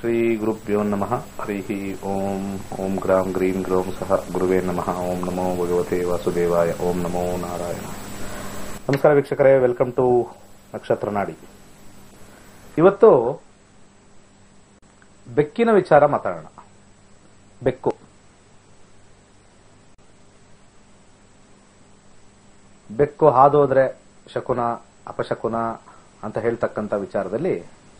ಶ್ರೀ ಗುರುಭ್ಯೋ ನಮಃ ಹರಿ ಓಂ ಓಂ ಗ್ರಾಂ ಗ್ರೀಂ ಗ್ರೌಂ ಸಹ ಗುರುವೇ ನಮಃ ಓಂ ನಮೋ ಭಗವತೆ ವಾಸುದೇವಾಯ ಓಂ ನಮೋ ನಾರಾಯಣ ನಮಸ್ಕಾರ ವೀಕ್ಷಕರೇ ವೆಲ್ಕಮ್ ಟು ನಕ್ಷತ್ರ ನಾಡಿ ಇವತ್ತು ಬೆಕ್ಕಿನ ವಿಚಾರ ಮಾತಾಡೋಣ ಬೆಕ್ಕು ಬೆಕ್ಕು ಹಾದೋದ್ರೆ ಶಕುನ ಅಪಶಕುನ ಅಂತ ಹೇಳ್ತಕ್ಕಂಥ ವಿಚಾರದಲ್ಲಿ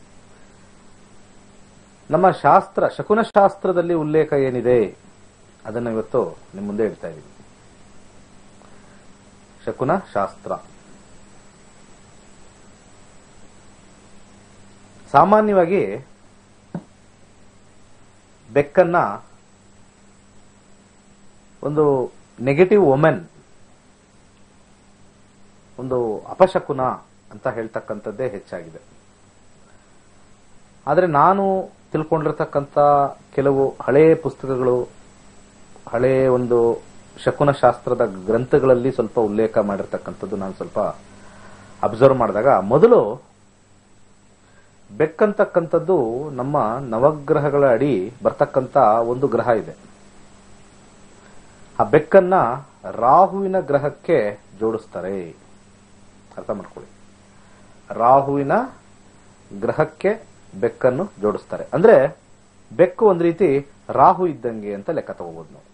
ನಮ್ಮ ಶಾಸ್ತ್ರ ಶಕುನ ಶಾಸ್ತ್ರದಲ್ಲಿ ಉಲ್ಲೇಖ ಏನಿದೆ ಅದನ್ನು ಇವತ್ತು ನಿಮ್ಮ ಮುಂದೆ ಇಡ್ತಾ ಇದ್ದೀನಿ ಶಕುನ ಶಾಸ್ತ್ರ ಸಾಮಾನ್ಯವಾಗಿ ಬೆಕ್ಕನ್ನ ಒಂದು ನೆಗೆಟಿವ್ ಒಮೆನ್ ಒಂದು ಅಪಶಕುನ ಅಂತ ಹೇಳ್ತಕ್ಕಂಥದ್ದೇ ಹೆಚ್ಚಾಗಿದೆ ಆದರೆ ನಾನು ತಿಳ್ಕೊಂಡಿರ್ತಕ್ಕಂಥ ಕೆಲವು ಹಳೆಯ ಪುಸ್ತಕಗಳು ಹಳೆಯ ಒಂದು ಶಕುನ ಶಾಸ್ತ್ರದ ಗ್ರಂಥಗಳಲ್ಲಿ ಸ್ವಲ್ಪ ಉಲ್ಲೇಖ ಮಾಡಿರ್ತಕ್ಕಂಥದ್ದು ನಾನು ಸ್ವಲ್ಪ ಅಬ್ಸರ್ವ್ ಮಾಡಿದಾಗ ಮೊದಲು ಬೆಕ್ಕಂತಕ್ಕಂಥದ್ದು ನಮ್ಮ ನವಗ್ರಹಗಳ ಅಡಿ ಬರ್ತಕ್ಕಂಥ ಒಂದು ಗ್ರಹ ಇದೆ ಆ ಬೆಕ್ಕನ್ನ ರಾಹುವಿನ ಗ್ರಹಕ್ಕೆ ಜೋಡಿಸ್ತಾರೆ ಅರ್ಥ ಮಾಡ್ಕೊಳ್ಳಿ ರಾಹುವಿನ ಗ್ರಹಕ್ಕೆ ಬೆಕ್ಕನ್ನು ಜೋಡಿಸ್ತಾರೆ ಅಂದ್ರೆ ಬೆಕ್ಕು ಒಂದ್ ರೀತಿ ರಾಹು ಇದ್ದಂಗೆ ಅಂತ ಲೆಕ್ಕ ತಗೋಬಹುದು ನಾವು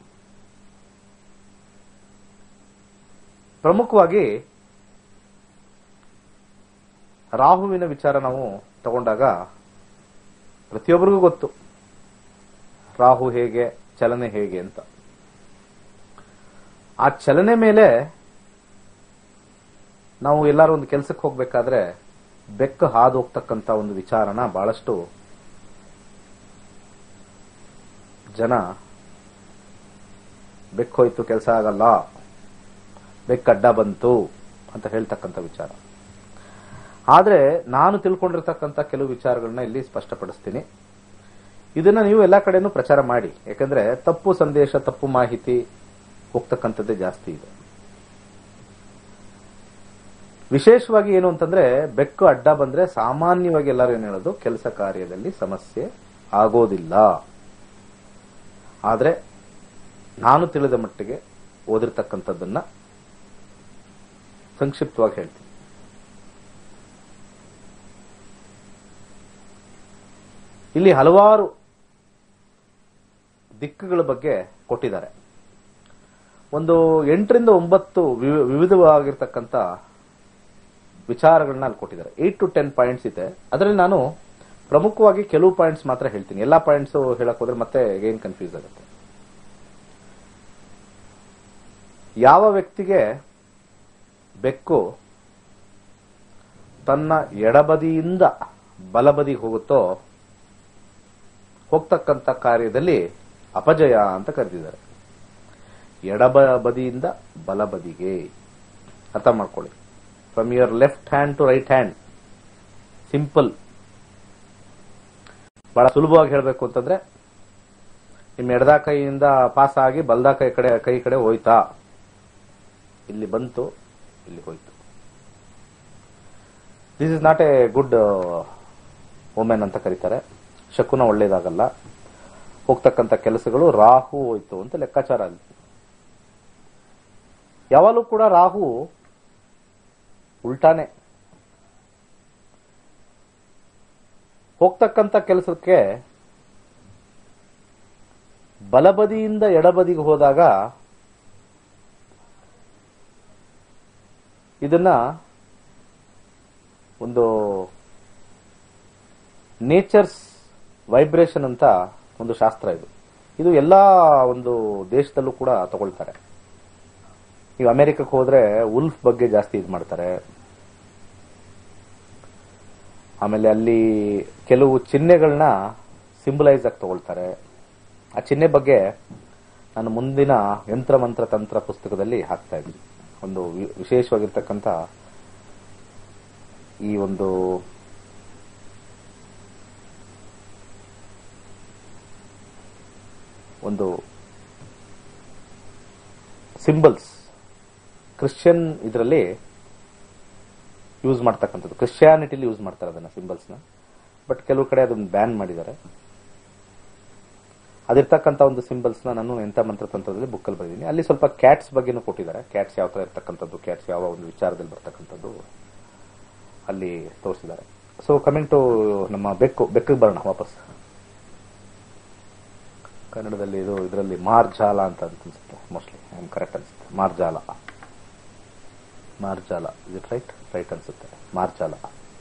ಪ್ರಮುಖವಾಗಿ ರಾಹುವಿನ ವಿಚಾರ ನಾವು ತಗೊಂಡಾಗ ಪ್ರತಿಯೊಬ್ಬರಿಗೂ ಗೊತ್ತು ರಾಹು ಹೇಗೆ ಚಲನೆ ಹೇಗೆ ಅಂತ ಆ ಚಲನೆ ಮೇಲೆ ನಾವು ಎಲ್ಲಾರು ಒಂದು ಕೆಲಸಕ್ಕೆ ಹೋಗ್ಬೇಕಾದ್ರೆ ಬೆಕ್ಕು ಹಾದು ಹೋಗ್ತಕ್ಕಂತ ಒಂದು ವಿಚಾರನ ಬಹಳಷ್ಟು ಜನ ಬೆಕ್ಕು ಹೋಯ್ತು ಕೆಲಸ ಆಗಲ್ಲ ಬೆಕ್ಕು ಅಡ್ಡ ಬಂತು ಅಂತ ಹೇಳ್ತಕ್ಕಂಥ ವಿಚಾರ ಆದ್ರೆ ನಾನು ತಿಳ್ಕೊಂಡಿರ್ತಕ್ಕಂಥ ಕೆಲವು ವಿಚಾರಗಳನ್ನ ಇಲ್ಲಿ ಸ್ಪಷ್ಟಪಡಿಸ್ತೀನಿ ಇದನ್ನ ನೀವು ಎಲ್ಲಾ ಕಡೆನೂ ಪ್ರಚಾರ ಮಾಡಿ ಯಾಕಂದ್ರೆ ತಪ್ಪು ಸಂದೇಶ ತಪ್ಪು ಮಾಹಿತಿ ಹೋಗ್ತಕ್ಕಂಥದ್ದೇ ಜಾಸ್ತಿ ಇದೆ ವಿಶೇಷವಾಗಿ ಏನು ಅಂತಂದ್ರೆ ಬೆಕ್ಕು ಅಡ್ಡ ಬಂದ್ರೆ ಸಾಮಾನ್ಯವಾಗಿ ಎಲ್ಲರೂ ಏನು ಹೇಳೋದು ಕೆಲಸ ಕಾರ್ಯದಲ್ಲಿ ಸಮಸ್ಯೆ ಆಗೋದಿಲ್ಲ ಆದ್ರೆ ನಾನು ತಿಳಿದ ಮಟ್ಟಿಗೆ ಓದಿರ್ತಕ್ಕಂಥದ್ದನ್ನ ಸಂಕ್ಷಿಪ್ತವಾಗಿ ಹೇಳ್ತೀನಿ ಇಲ್ಲಿ ಹಲವಾರು ದಿಕ್ಕುಗಳ ಬಗ್ಗೆ ಕೊಟ್ಟಿದ್ದಾರೆ ಒಂದು ಎಂಟರಿಂದ ಒಂಬತ್ತು ವಿವಿ- ವಿವಿಧವಾಗಿರ್ತಕ್ಕಂಥ ವಿಚಾರಗಳನ್ನ ಅಲ್ಲಿ ಕೊಟ್ಟಿದ್ದಾರೆ ಏಟ್ ಟು ಟೆನ್ ಪಾಯಿಂಟ್ಸ್ ಇದೆ ಅದರಲ್ಲಿ ನಾನು ಪ್ರಮುಖವಾಗಿ ಕೆಲವು ಪಾಯಿಂಟ್ಸ್ ಮಾತ್ರ ಹೇಳ್ತೀನಿ ಎಲ್ಲಾ ಪಾಯಿಂಟ್ಸ್ ಹೇಳಕ್ ಹೋದ್ರೆ ಮತ್ತೆ ಏನ್ ಕನ್ಫ್ಯೂಸ್ ಆಗುತ್ತೆ ಯಾವ ವ್ಯಕ್ತಿಗೆ ಬೆಕ್ಕು ತನ್ನ ಎಡಬದಿಯಿಂದ ಬಲಬದಿಗೆ ಹೋಗುತ್ತೋ ಹೋಗ್ತಕ್ಕಂಥ ಕಾರ್ಯದಲ್ಲಿ ಅಪಜಯ ಅಂತ ಕರೆದಿದ್ದಾರೆ ಎಡಬ ಬದಿಯಿಂದ ಬಲಬದಿಗೆ ಅರ್ಥ ಮಾಡ್ಕೊಳ್ಳಿ from your left hand to right hand simple ಬಹಳ ಸುಲಭವಾಗಿ ಹೇಳಬೇಕು ಅಂತಂದ್ರೆ ನಿಮ್ಮ ಎಡದ ಕೈಯಿಂದ ಪಾಸ್ ಆಗಿ ಬಲದ ಕೈ ಕಡೆ ಕೈ ಕಡೆ ಹೋಯ್ತಾ ಇಲ್ಲಿ ಬಂತು ಇಲ್ಲಿ ಹೋಯ್ತು this is not a good women ಅಂತ ಕರೀತಾರೆ ಶಕುನ ಒಳ್ಳೇದಾಗಲ್ಲ ಹೋಗ್ತಕ್ಕಂಥ ಕೆಲಸಗಳು ರಾಹು ಹೋಯ್ತು ಅಂತ ಲೆಕ್ಕಾಚಾರ ಅಲ್ಲಿ ಯಾವಾಗಲೂ ಕೂಡ ರಾಹು ಉಲ್ಟಾನೆ ಹೋಗ್ತಕ್ಕಂಥ ಕೆಲಸಕ್ಕೆ ಬಲಬದಿಯಿಂದ ಎಡಬದಿಗೆ ಹೋದಾಗ ಇದನ್ನ ಒಂದು ನೇಚರ್ಸ್ ವೈಬ್ರೇಷನ್ ಅಂತ ಒಂದು ಶಾಸ್ತ್ರ ಇದು ಇದು ಎಲ್ಲಾ ಒಂದು ದೇಶದಲ್ಲೂ ಕೂಡ ತಗೊಳ್ತಾರೆ ಈಗ ಅಮೆರಿಕಕ್ಕೆ ಹೋದ್ರೆ ಉಲ್ಫ್ ಬಗ್ಗೆ ಜಾಸ್ತಿ ಇದು ಮಾಡ್ತಾರೆ ಆಮೇಲೆ ಅಲ್ಲಿ ಕೆಲವು ಚಿಹ್ನೆಗಳನ್ನ ಸಿಂಬಲೈಸ್ ಆಗಿ ತಗೊಳ್ತಾರೆ ಆ ಚಿಹ್ನೆ ಬಗ್ಗೆ ನಾನು ಮುಂದಿನ ಯಂತ್ರ ಮಂತ್ರ ತಂತ್ರ ಪುಸ್ತಕದಲ್ಲಿ ಹಾಕ್ತಾ ಇದ್ದೀನಿ ಒಂದು ವಿ- ವಿಶೇಷವಾಗಿರ್ತಕ್ಕಂಥ ಈ ಒಂದು ಒಂದು ಸಿಂಬಲ್ಸ್ ಕ್ರಿಶ್ಚಿಯನ್ ಇದರಲ್ಲಿ ಯೂಸ್ ಮಾಡ್ತಕ್ಕಂಥದ್ದು ಕ್ರಿಶ್ಚಿಯಾನಿಟಿಲಿ ಯೂಸ್ ಮಾಡ್ತಾರೆ ಅದನ್ನ ಸಿಂಬಲ್ಸ್ನ ಬಟ್ ಕೆಲವು ಕಡೆ ಅದನ್ನ ಬ್ಯಾನ್ ಮಾಡಿದ್ದಾರೆ ಅದಿರ್ತಕ್ಕಂಥ ಒಂದು ಸಿಂಬಲ್ಸ್ ನಾನು ಎಂತ ಮಂತ್ರತಂತ್ರದಲ್ಲಿ ಬುಕ್ಕಲ್ಲಿ ಬರೆದಿದ್ದೀನಿ ಅಲ್ಲಿ ಸ್ವಲ್ಪ ಕ್ಯಾಟ್ಸ್ ಬಗ್ಗೆನೂ ಕೊಟ್ಟಿದ್ದಾರೆ ಕ್ಯಾಟ್ಸ್ ಯಾವ ತರ ಇರ್ತಕ್ಕಂಥದ್ದು ಕ್ಯಾಟ್ಸ್ ಯಾವ ಒಂದು ವಿಚಾರದಲ್ಲಿ ಬರ್ತಕ್ಕಂಥದ್ದು ಅಲ್ಲಿ ತೋರಿಸಿದ್ದಾರೆ ಸೊ ಕಮಿಂಗ್ ಟು ನಮ್ಮ ಬೆಕ್ಕು ಬೆಕ್ಕಿಗೆ ಬರೋಣ ವಾಪಸ್ ಕನ್ನಡದಲ್ಲಿ ಇದು ಇದರಲ್ಲಿ ಮಾರ್ಜಾಲ ಅಂತ ಅನ್ಸುತ್ತೆ ಮೋಸ್ಟ್ಲಿ ಐ ಆಮ್ ಕರೆಕ್ಟ್ ಅನ್ಸುತ್ತೆ ಮಾರ್ಜಾಲ ಮಾರ್ಜಾಲ ಇಟ್ ರೈಟ್ ರೈಟ್ ಅನ್ಸುತ್ತೆ ಮಾರ್ಜಾಲ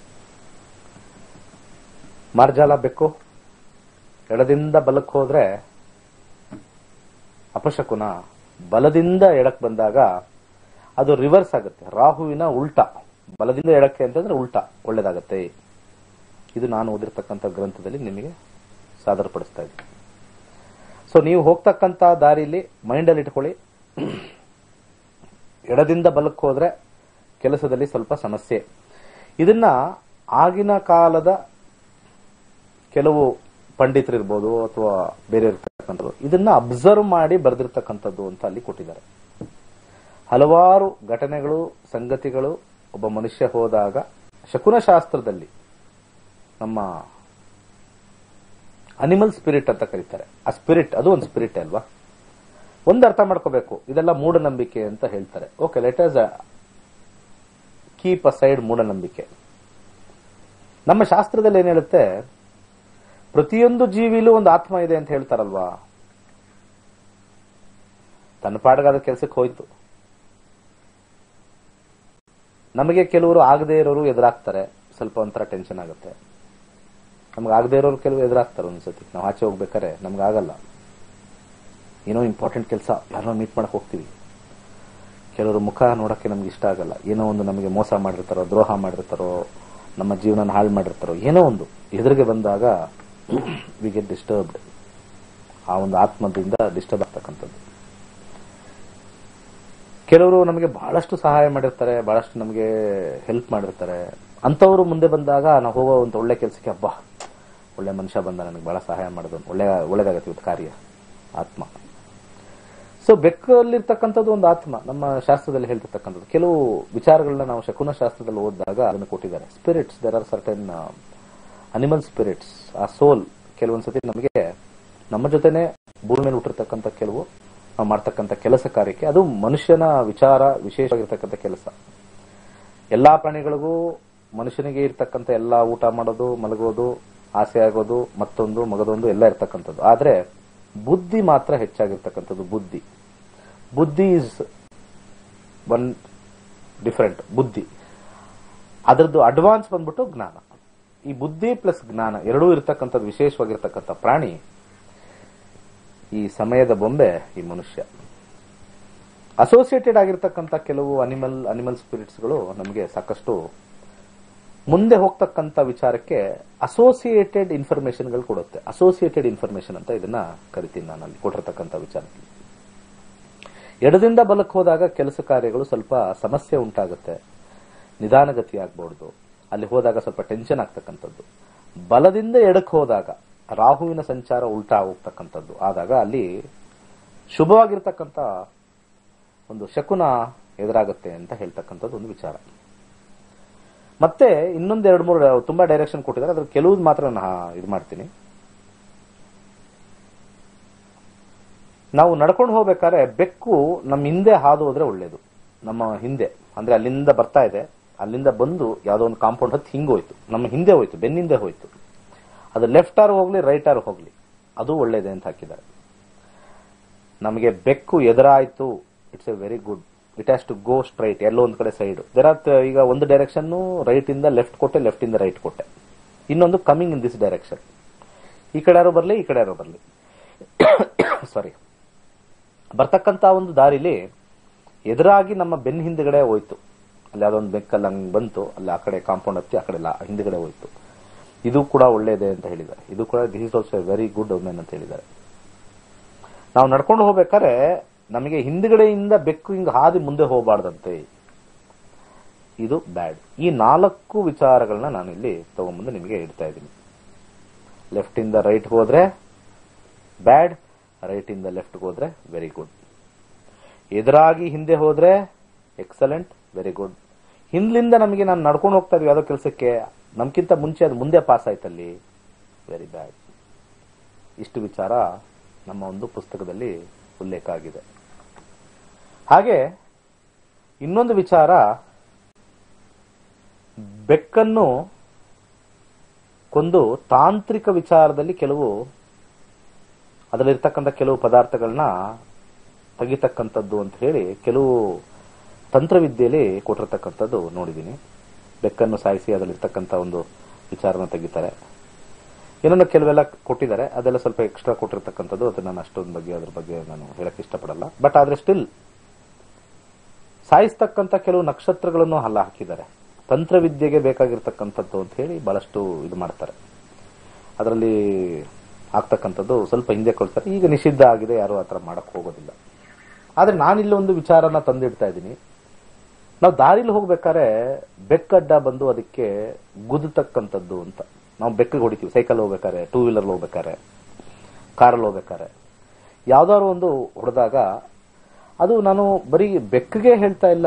ಮಾರ್ಜಾಲ ಬೆಕ್ಕು ಎಡದಿಂದ ಬಲಕ್ಕೆ ಹೋದ್ರೆ ಅಪಶಕುನ ಬಲದಿಂದ ಎಡಕ್ಕೆ ಬಂದಾಗ ಅದು ರಿವರ್ಸ್ ಆಗುತ್ತೆ ರಾಹುವಿನ ಉಲ್ಟಾ ಬಲದಿಂದ ಎಡಕ್ಕೆ ಅಂತಂದ್ರೆ ಉಲ್ಟಾ ಒಳ್ಳೇದಾಗತ್ತೆ ಇದು ನಾನು ಓದಿರ್ತಕ್ಕಂಥ ಗ್ರಂಥದಲ್ಲಿ ನಿಮಗೆ ಸಾದರಪಡಿಸ್ತಾ ಇದ್ದೀನಿ ಸೊ ನೀವು ಹೋಗ್ತಕ್ಕಂಥ ದಾರಿಲಿ ಮೈಂಡಲ್ಲಿ ಇಟ್ಕೊಳ್ಳಿ ಎಡದಿಂದ ಬಲಕ್ಕೆ ಹೋದ್ರೆ ಕೆಲಸದಲ್ಲಿ ಸ್ವಲ್ಪ ಸಮಸ್ಯೆ ಇದನ್ನ ಆಗಿನ ಕಾಲದ ಕೆಲವು ಪಂಡಿತರಿರ್ಬೋದು ಅಥವಾ ಬೇರೆ ಇರ್ತಕ್ಕಂಥದ್ದು ಇದನ್ನ ಅಬ್ಸರ್ವ್ ಮಾಡಿ ಬರೆದಿರ್ತಕ್ಕಂಥದ್ದು ಅಂತ ಅಲ್ಲಿ ಕೊಟ್ಟಿದ್ದಾರೆ ಹಲವಾರು ಘಟನೆಗಳು ಸಂಗತಿಗಳು ಒಬ್ಬ ಮನುಷ್ಯ ಹೋದಾಗ ಶಕುನಶಾಸ್ತ್ರದಲ್ಲಿ ನಮ್ಮ ಅನಿಮಲ್ ಸ್ಪಿರಿಟ್ ಅಂತ ಕರೀತಾರೆ ಆ ಸ್ಪಿರಿಟ್ ಅದು ಒಂದು ಸ್ಪಿರಿಟ್ ಅಲ್ವಾ ಒಂದು ಅರ್ಥ ಮಾಡ್ಕೋಬೇಕು ಇದೆಲ್ಲ ಮೂಢನಂಬಿಕೆ ಅಂತ ಹೇಳ್ತಾರೆ okay let us keep aside ಮೂಢನಂಬಿಕೆ ನಮ್ಮ ಶಾಸ್ತ್ರದಲ್ಲಿ ಏನ್ ಹೇಳುತ್ತೆ ಪ್ರತಿಯೊಂದು ಜೀವಿಲೂ ಒಂದು ಆತ್ಮ ಇದೆ ಅಂತ ಹೇಳ್ತಾರಲ್ವಾ ತನ್ನ ಪಾಡಗಾದ ಕೆಲಸಕ್ಕೆ ಹೋಯ್ತು ನಮಗೆ ಕೆಲವರು ಆಗದೆ ಇರೋರು ಎದುರಾಗ್ತಾರೆ ಸ್ವಲ್ಪ ಒಂಥರ ಟೆನ್ಷನ್ ಆಗುತ್ತೆ ನಮ್ಗೆ ಆಗದೆ ಇರೋರು ಕೆಲವು ಎದುರಾಗ್ತಾರೆ ಒಂದ್ಸತಿ ನಾವು ಆಚೆ ಹೋಗ್ಬೇಕಾರೆ ನಮ್ಗೆ ಆಗಲ್ಲ ಏನೋ ಇಂಪಾರ್ಟೆಂಟ್ ಕೆಲಸ ಯಾರನ್ನೋ ಮೀಟ್ ಮಾಡಕ್ ಹೋಗ್ತೀವಿ ಕೆಲವರು ಮುಖ ನೋಡಕ್ಕೆ ನಮ್ಗೆ ಇಷ್ಟ ಆಗಲ್ಲ ಏನೋ ಒಂದು ನಮಗೆ ಮೋಸ ಮಾಡಿರ್ತಾರೋ ದ್ರೋಹ ಮಾಡಿರ್ತಾರೋ ನಮ್ಮ ಜೀವನ ಹಾಳು ಮಾಡಿರ್ತಾರೋ ಏನೋ ಒಂದು ಎದುರಿಗೆ ಬಂದಾಗ ವಿ ಗೆಟ್ ಡಿಸ್ಟರ್ಬ್ಡ್ ಆ ಒಂದು ಆತ್ಮದಿಂದ ಡಿಸ್ಟರ್ಬ್ ಆಗ್ತಕ್ಕಂಥದ್ದು ಕೆಲವರು ನಮಗೆ ಬಹಳಷ್ಟು ಸಹಾಯ ಮಾಡಿರ್ತಾರೆ ಬಹಳಷ್ಟು ನಮಗೆ ಹೆಲ್ಪ್ ಮಾಡಿರ್ತಾರೆ ಅಂತವರು ಮುಂದೆ ಬಂದಾಗ ನಾವು ಹೋಗೋ ಒಂದು ಒಳ್ಳೆ ಕೆಲಸಕ್ಕೆ ಹಬ್ಬ ಒಳ್ಳೆ ಮನುಷ್ಯ ಬಂದ ನನಗೆ ಬಹಳ ಸಹಾಯ ಮಾಡಿದ ಒಳ್ಳೆ ಒಳ್ಳೇದಾಗತ್ತೆ ಇವತ್ತು ಕಾರ್ಯ ಆತ್ಮ ಸೊ ಬೆಕ್ಕಲ್ಲಿರ್ತಕ್ಕಂಥದ್ದು ಒಂದು ಆತ್ಮ ನಮ್ಮ ಶಾಸ್ತ್ರದಲ್ಲಿ ಹೇಳ್ತಿರ್ತಕ್ಕಂಥದ್ದು ಕೆಲವು ವಿಚಾರಗಳನ್ನ ನಾವು ಶಕುನ ಶಾಸ್ತ್ರದಲ್ಲಿ ಓದಿದಾಗ ಅದನ್ನು ಕೊಟ್ಟಿದ್ದಾರೆ spirits there are certain animal spirits ಆ ಸೋಲ್ ಕೆಲವೊಂದ್ಸತಿ ನಮಗೆ ನಮ್ಮ ಜೊತೆನೆ ಭೂಮಿ ಮೇಲೆ ಹುಟ್ಟಿರ್ತಕ್ಕಂಥ ಕೆಲವು ನಾವು ಮಾಡ್ತಕ್ಕಂಥ ಕೆಲಸ ಕಾರ್ಯಕ್ಕೆ ಅದು ಮನುಷ್ಯನ ವಿಚಾರ ವಿಶೇಷವಾಗಿರ್ತಕ್ಕಂಥ ಕೆಲಸ ಎಲ್ಲಾ ಪ್ರಾಣಿಗಳಿಗೂ ಮನುಷ್ಯನಿಗೆ ಇರ್ತಕ್ಕಂಥ ಎಲ್ಲಾ ಊಟ ಮಾಡೋದು ಮಲಗೋದು ಆಸೆ ಆಗೋದು ಮತ್ತೊಂದು ಮಗದೊಂದು ಎಲ್ಲ ಇರ್ತಕ್ಕಂಥದ್ದು ಆದ್ರೆ ಬುದ್ಧಿ ಮಾತ್ರ ಹೆಚ್ಚಾಗಿರ್ತಕ್ಕಂಥದ್ದು ಬುದ್ಧಿ ಬುದ್ಧಿ ಇಸ್ ಒನ್ ಡಿಫರೆಂಟ್ ಬುದ್ಧಿ ಅದರದ್ದು ಅಡ್ವಾನ್ಸ್ ಬಂದ್ಬಿಟ್ಟು ಜ್ಞಾನ ಈ ಬುದ್ಧಿ ಪ್ಲಸ್ ಜ್ಞಾನ ಎರಡೂ ಇರತಕ್ಕಂಥದ್ದು ವಿಶೇಷವಾಗಿರ್ತಕ್ಕಂಥ ಪ್ರಾಣಿ ಈ ಸಮಯದ ಬೊಂಬೆ ಈ ಮನುಷ್ಯ ಅಸೋಸಿಯೇಟೆಡ್ ಆಗಿರ್ತಕ್ಕಂಥ ಕೆಲವು ಅನಿಮಲ್ ಅನಿಮಲ್ ಸ್ಪಿರಿಟ್ಸ್ಗಳು ನಮಗೆ ಸಾಕಷ್ಟು ಮುಂದೆ ಹೋಗ್ತಕ್ಕಂಥ ವಿಚಾರಕ್ಕೆ ಅಸೋಸಿಯೇಟೆಡ್ ಇನ್ಫಾರ್ಮೇಶನ್ಗಳು ಕೊಡುತ್ತೆ ಅಸೋಸಿಯೇಟೆಡ್ ಇನ್ಫಾರ್ಮೇಶನ್ ಅಂತ ಇದನ್ನ ಕರಿತೀನಿ ನಾನು ಅಲ್ಲಿ ಕೊಟ್ಟಿರ್ತಕ್ಕಂಥ ವಿಚಾರಕ್ಕೆ ಎಡದಿಂದ ಬಲಕ್ಕೆ ಹೋದಾಗ ಕೆಲಸ ಕಾರ್ಯಗಳು ಸ್ವಲ್ಪ ಸಮಸ್ಯೆ ಉಂಟಾಗುತ್ತೆ ನಿಧಾನಗತಿ ಆಗ್ಬಹುದು ಅಲ್ಲಿ ಹೋದಾಗ ಸ್ವಲ್ಪ ಟೆನ್ಷನ್ ಆಗ್ತಕ್ಕಂಥದ್ದು ಬಲದಿಂದ ಎಡಕ್ಕೆ ಹೋದಾಗ ರಾಹುವಿನ ಸಂಚಾರ ಉಲ್ಟಾ ಹೋಗ್ತಕ್ಕಂಥದ್ದು ಆದಾಗ ಅಲ್ಲಿ ಶುಭವಾಗಿರ್ತಕ್ಕಂಥ ಒಂದು ಶಕುನ ಎದುರಾಗುತ್ತೆ ಅಂತ ಹೇಳ್ತಕ್ಕಂಥದ್ದು ಒಂದು ವಿಚಾರ ಮತ್ತೆ ಇನ್ನೊಂದು ಎರಡು ಮೂರು ತುಂಬಾ ಡೈರೆಕ್ಷನ್ ಕೊಟ್ಟಿದ್ದಾರೆ ಅದ್ರ ಕೆಲವು ಮಾತ್ರ ನಾನು ಇದು ಮಾಡ್ತೀನಿ ನಾವು ನಡ್ಕೊಂಡು ಹೋಗ್ಬೇಕಾದ್ರೆ ಬೆಕ್ಕು ನಮ್ಮ ಹಿಂದೆ ಹಾದು ಹೋದ್ರೆ ಒಳ್ಳೇದು ನಮ್ಮ ಹಿಂದೆ ಅಂದ್ರೆ ಅಲ್ಲಿಂದ ಬರ್ತಾ ಇದೆ ಅಲ್ಲಿಂದ ಬಂದು ಯಾವುದೋ ಒಂದು ಕಾಂಪೌಂಡ್ ಹತ್ತಿ ಹಿಂಗ್ ಹೋಯ್ತು ನಮ್ಮ ಹಿಂದೆ ಹೋಯ್ತು ಬೆನ್ನಿಂದೆ ಹೋಯ್ತು ಅದು ಲೆಫ್ಟ್ ಆರ್ ಹೋಗ್ಲಿ ರೈಟ್ ಆರ್ ಹೋಗ್ಲಿ ಅದು ಒಳ್ಳೇದೆ ಅಂತ ಹಾಕಿದ್ದಾರೆ ನಮಗೆ ಬೆಕ್ಕು ಎದುರಾಯ್ತು it's a very good it has to go straight ಎಲ್ಲೋ ಒಂದ್ ಕಡೆ ಸೈಡ್ ದೇರ್ ಆರ್ ಈಗ ಒಂದು ಡೈರೆಕ್ಷನ್ ರೈಟ್ ಇಂದ ಲೆಫ್ಟ್ ಕೊಟ್ಟೆ ಲೆಫ್ಟ್ ಇಂದ ರೈಟ್ ಕೊಟ್ಟೆ ಇನ್ನೊಂದು ಕಮಿಂಗ್ ಇನ್ ದಿಸ್ ಡೈರೆಕ್ಷನ್ ಈ ಕಡೆ ಯಾರೋ ಬರ್ಲಿ ಈ ಕಡೆ ಯಾರೋ ಬರ್ಲಿ ಸಾರಿ ಬರ್ತಕ್ಕಂತ ಒಂದು ದಾರಿಲಿ ಎದುರಾಗಿ ನಮ್ಮ ಬೆನ್ನ ಹಿಂದ್ಗಡೆ ಹೋಯ್ತು ಅಲ್ಲಿ ಯಾವ್ದೊಂದು ಬೆಕ್ಕಲ್ಲಿ ಹಂಗ್ ಬಂತು ಅಲ್ಲಿ ಆ ಕಡೆ ಕಾಂಪೌಂಡ್ ಹತ್ತಿ ಆ ಕಡೆ ಎಲ್ಲ ಹಿಂದ್ಗಡೆ ಹೋಯ್ತು ಇದು ಕೂಡ ಒಳ್ಳೇದೆ ಅಂತ ಹೇಳಿದ್ದಾರೆ ಇದು ಕೂಡ this is also very good women ಅಂತ ಹೇಳಿದ್ದಾರೆ ನಾವು ನಡ್ಕೊಂಡು ಹೋಗ್ಬೇಕಾದ್ರೆ ನಮಗೆ ಹಿಂದ್ಗಡೆಯಿಂದ ಬೆಕ್ಕು ಹಿಂಗ ಹಾದಿ ಮುಂದೆ ಹೋಗಬಾರ್ದಂತೆ ಇದು ಬ್ಯಾಡ್ ಈ ನಾಲ್ಕು ವಿಚಾರಗಳನ್ನ ನಾನು ಇಲ್ಲಿ ತಗೊಂಬಂದು ನಿಮಗೆ ಇಡ್ತಾ ಇದ್ದೀನಿ ಲೆಫ್ಟ್ ಇಂದ ರೈಟ್ ಹೋದ್ರೆ ಬ್ಯಾಡ್ ರೈಟ್ ಇಂದ ಲೆಫ್ಟ್ ಹೋದ್ರೆ ವೆರಿ ಗುಡ್ ಎದುರಾಗಿ ಹಿಂದೆ ಹೋದ್ರೆ ಎಕ್ಸಲೆಂಟ್ ವೆರಿ ಗುಡ್ ಹಿಂದ್ಲಿಂದ ನಮಗೆ ನಾನು ನಡ್ಕೊಂಡು ಹೋಗ್ತಾ ಇದೀವಿ ಯಾವುದೋ ಕೆಲಸಕ್ಕೆ ನಮ್ಗಿಂತ ಮುಂಚೆ ಅದು ಮುಂದೆ ಪಾಸ್ ಆಯ್ತಲ್ಲಿ ವೆರಿ ಬ್ಯಾಡ್ ಇಷ್ಟು ವಿಚಾರ ನಮ್ಮ ಒಂದು ಪುಸ್ತಕದಲ್ಲಿ ಉಲ್ಲೇಖ ಆಗಿದೆ ಹಾಗೆ ಇನ್ನೊಂದು ವಿಚಾರ ಬೆಕ್ಕನ್ನು ಕೊಂದು ತಾಂತ್ರಿಕ ವಿಚಾರದಲ್ಲಿ ಕೆಲವು ಅದರಲ್ಲಿರ್ತಕ್ಕಂಥ ಕೆಲವು ಪದಾರ್ಥಗಳನ್ನ ತೆಗಿತಕ್ಕಂಥದ್ದು ಅಂತ ಹೇಳಿ ಕೆಲವು ತಂತ್ರವಿದ್ಯೆಯಲ್ಲಿ ಕೊಟ್ಟಿರ್ತಕ್ಕಂಥದ್ದು ನೋಡಿದ್ದೀನಿ ಬೆಕ್ಕನ್ನು ಸಾಯಿಸಿ ಅದರಲ್ಲಿರ್ತಕ್ಕಂಥ ಒಂದು ವಿಚಾರನ ತೆಗಿತಾರೆ ಏನನ್ನ ಕೆಲವೆಲ್ಲ ಕೊಟ್ಟಿದ್ದಾರೆ ಅದೆಲ್ಲ ಸ್ವಲ್ಪ ಎಕ್ಸ್ಟ್ರಾ ಕೊಟ್ಟಿರ್ತಕ್ಕಂಥದ್ದು ಅದು ನಾನು ಅಷ್ಟೊಂದು ಬಗ್ಗೆ ಅದ್ರ ಬಗ್ಗೆ ನಾನು ಹೇಳಕ್ ಇಷ್ಟಪಡಲ್ಲ ಬಟ್ ಆದ್ರೆ ಸ್ಟಿಲ್ ಸಾಯಿಸ್ತಕ್ಕಂಥ ಕೆಲವು ನಕ್ಷತ್ರಗಳನ್ನು ಹಲ್ಲ ಹಾಕಿದ್ದಾರೆ ತಂತ್ರವಿದ್ಯೆಗೆ ಬೇಕಾಗಿರ್ತಕ್ಕಂಥದ್ದು ಅಂತ ಹೇಳಿ ಬಹಳಷ್ಟು ಇದು ಮಾಡ್ತಾರೆ ಅದರಲ್ಲಿ ಆಗ್ತಕ್ಕಂಥದ್ದು ಸ್ವಲ್ಪ ಹಿಂದೆ ಕೊಡ್ತಾರೆ ಈಗ ನಿಷಿದ್ಧ ಆಗಿದೆ ಯಾರು ಆ ಥರ ಮಾಡಕ್ ಹೋಗೋದಿಲ್ಲ ಆದ್ರೆ ನಾನಿಲ್ಲಿ ಒಂದು ವಿಚಾರನ ತಂದಿಡ್ತಾ ಇದ್ದೀನಿ ನಾವು ದಾರಿಲಿ ಹೋಗ್ಬೇಕಾದ್ರೆ ಬೆಕ್ಕಡ್ಡ ಬಂದು ಅದಕ್ಕೆ ಗುದ್ದತಕ್ಕಂಥದ್ದು ಅಂತ ನಾವು ಬೆಕ್ಕಿಗೆ ಹೊಡಿತೀವಿ ಸೈಕಲ್ ಹೋಗ್ಬೇಕಾರೆ ಟೂ ವೀಲರ್ ಹೋಗ್ಬೇಕಾರೆ ಕಾರಲ್ಲಿ ಹೋಗ್ಬೇಕಾರೆ ಯಾವ್ದಾದ್ರು ಒಂದು ಹೊಡೆದಾಗ ಅದು ನಾನು ಬರೀ ಬೆಕ್ಕಿಗೆ ಹೇಳ್ತಾ ಇಲ್ಲ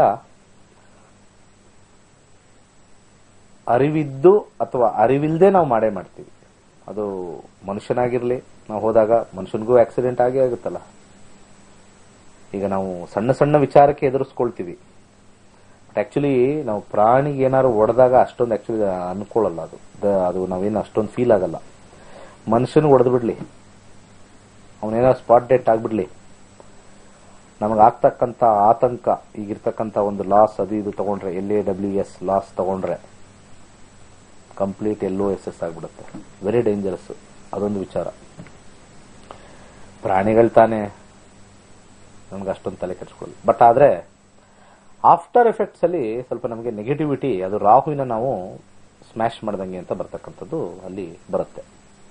ಅರಿವಿದ್ದು ಅಥವಾ ಅರಿವಿಲ್ಲದೆ ನಾವು ಮಾಡೇ ಮಾಡ್ತೀವಿ ಅದು ಮನುಷ್ಯನಾಗಿರ್ಲಿ ನಾವು ಹೋದಾಗ ಮನುಷ್ಯನಿಗೂ ಆಕ್ಸಿಡೆಂಟ್ ಆಗೇ ಆಗುತ್ತಲ್ಲ ಈಗ ನಾವು ಸಣ್ಣ ಸಣ್ಣ ವಿಚಾರಕ್ಕೆ ಎದುರಿಸ್ಕೊಳ್ತೀವಿ ಬಟ್ ಆಕ್ಚುಲಿ ನಾವು ಪ್ರಾಣಿಗೆ ಏನಾದ್ರು ಹೊಡೆದಾಗ ಅಷ್ಟೊಂದು ಆಕ್ಚುಲಿ ಅನ್ಕೊಳ್ಳಲ್ಲ ಅದು ದ- ಅದು ನಾವೇನು ಅಷ್ಟೊಂದು ಫೀಲ್ ಆಗಲ್ಲ ಮನುಷ್ಯನಿಗೆ ಹೊಡೆದು ಬಿಡ್ಲಿ ಅವನೇನೋ ಸ್ಪಾಟ್ ಡೆಟ್ ಆಗ್ಬಿಡ್ಲಿ ನಮಗೆ ಆಗ್ತಕ್ಕಂಥ ಆತಂಕ ಈಗಿರ್ತಕ್ಕಂಥ ಒಂದು ಲಾಸ್ ಅದು ಇದು ತಗೊಂಡ್ರೆ L A W S loss ತಗೊಂಡ್ರೆ complete L O S S ಆಗ್ಬಿಡುತ್ತೆ ವೆರಿ ಡೇಂಜರಸ್ ಅದೊಂದು ವಿಚಾರ ಪ್ರಾಣಿಗಳು ತಾನೇ ನಮ್ಗೆ ಅಷ್ಟೊಂದು ತಲೆ ಕೆಡಿಸ್ಕೊಳ್ಳಿ ಬಟ್ ಆದ್ರೆ ಆಫ್ಟರ್ ಎಫೆಕ್ಟ್ಸ್ ಅಲ್ಲಿ ಸ್ವಲ್ಪ ನಮಗೆ ನೆಗೆಟಿವಿಟಿ ಅದು ರಾಹುವಿನ ನಾವು ಸ್ಮ್ಯಾಶ್ ಮಾಡ್ದಂಗೆ ಅಂತ ಬರ್ತಕ್ಕಂಥದ್ದು ಅಲ್ಲಿ ಬರುತ್ತೆ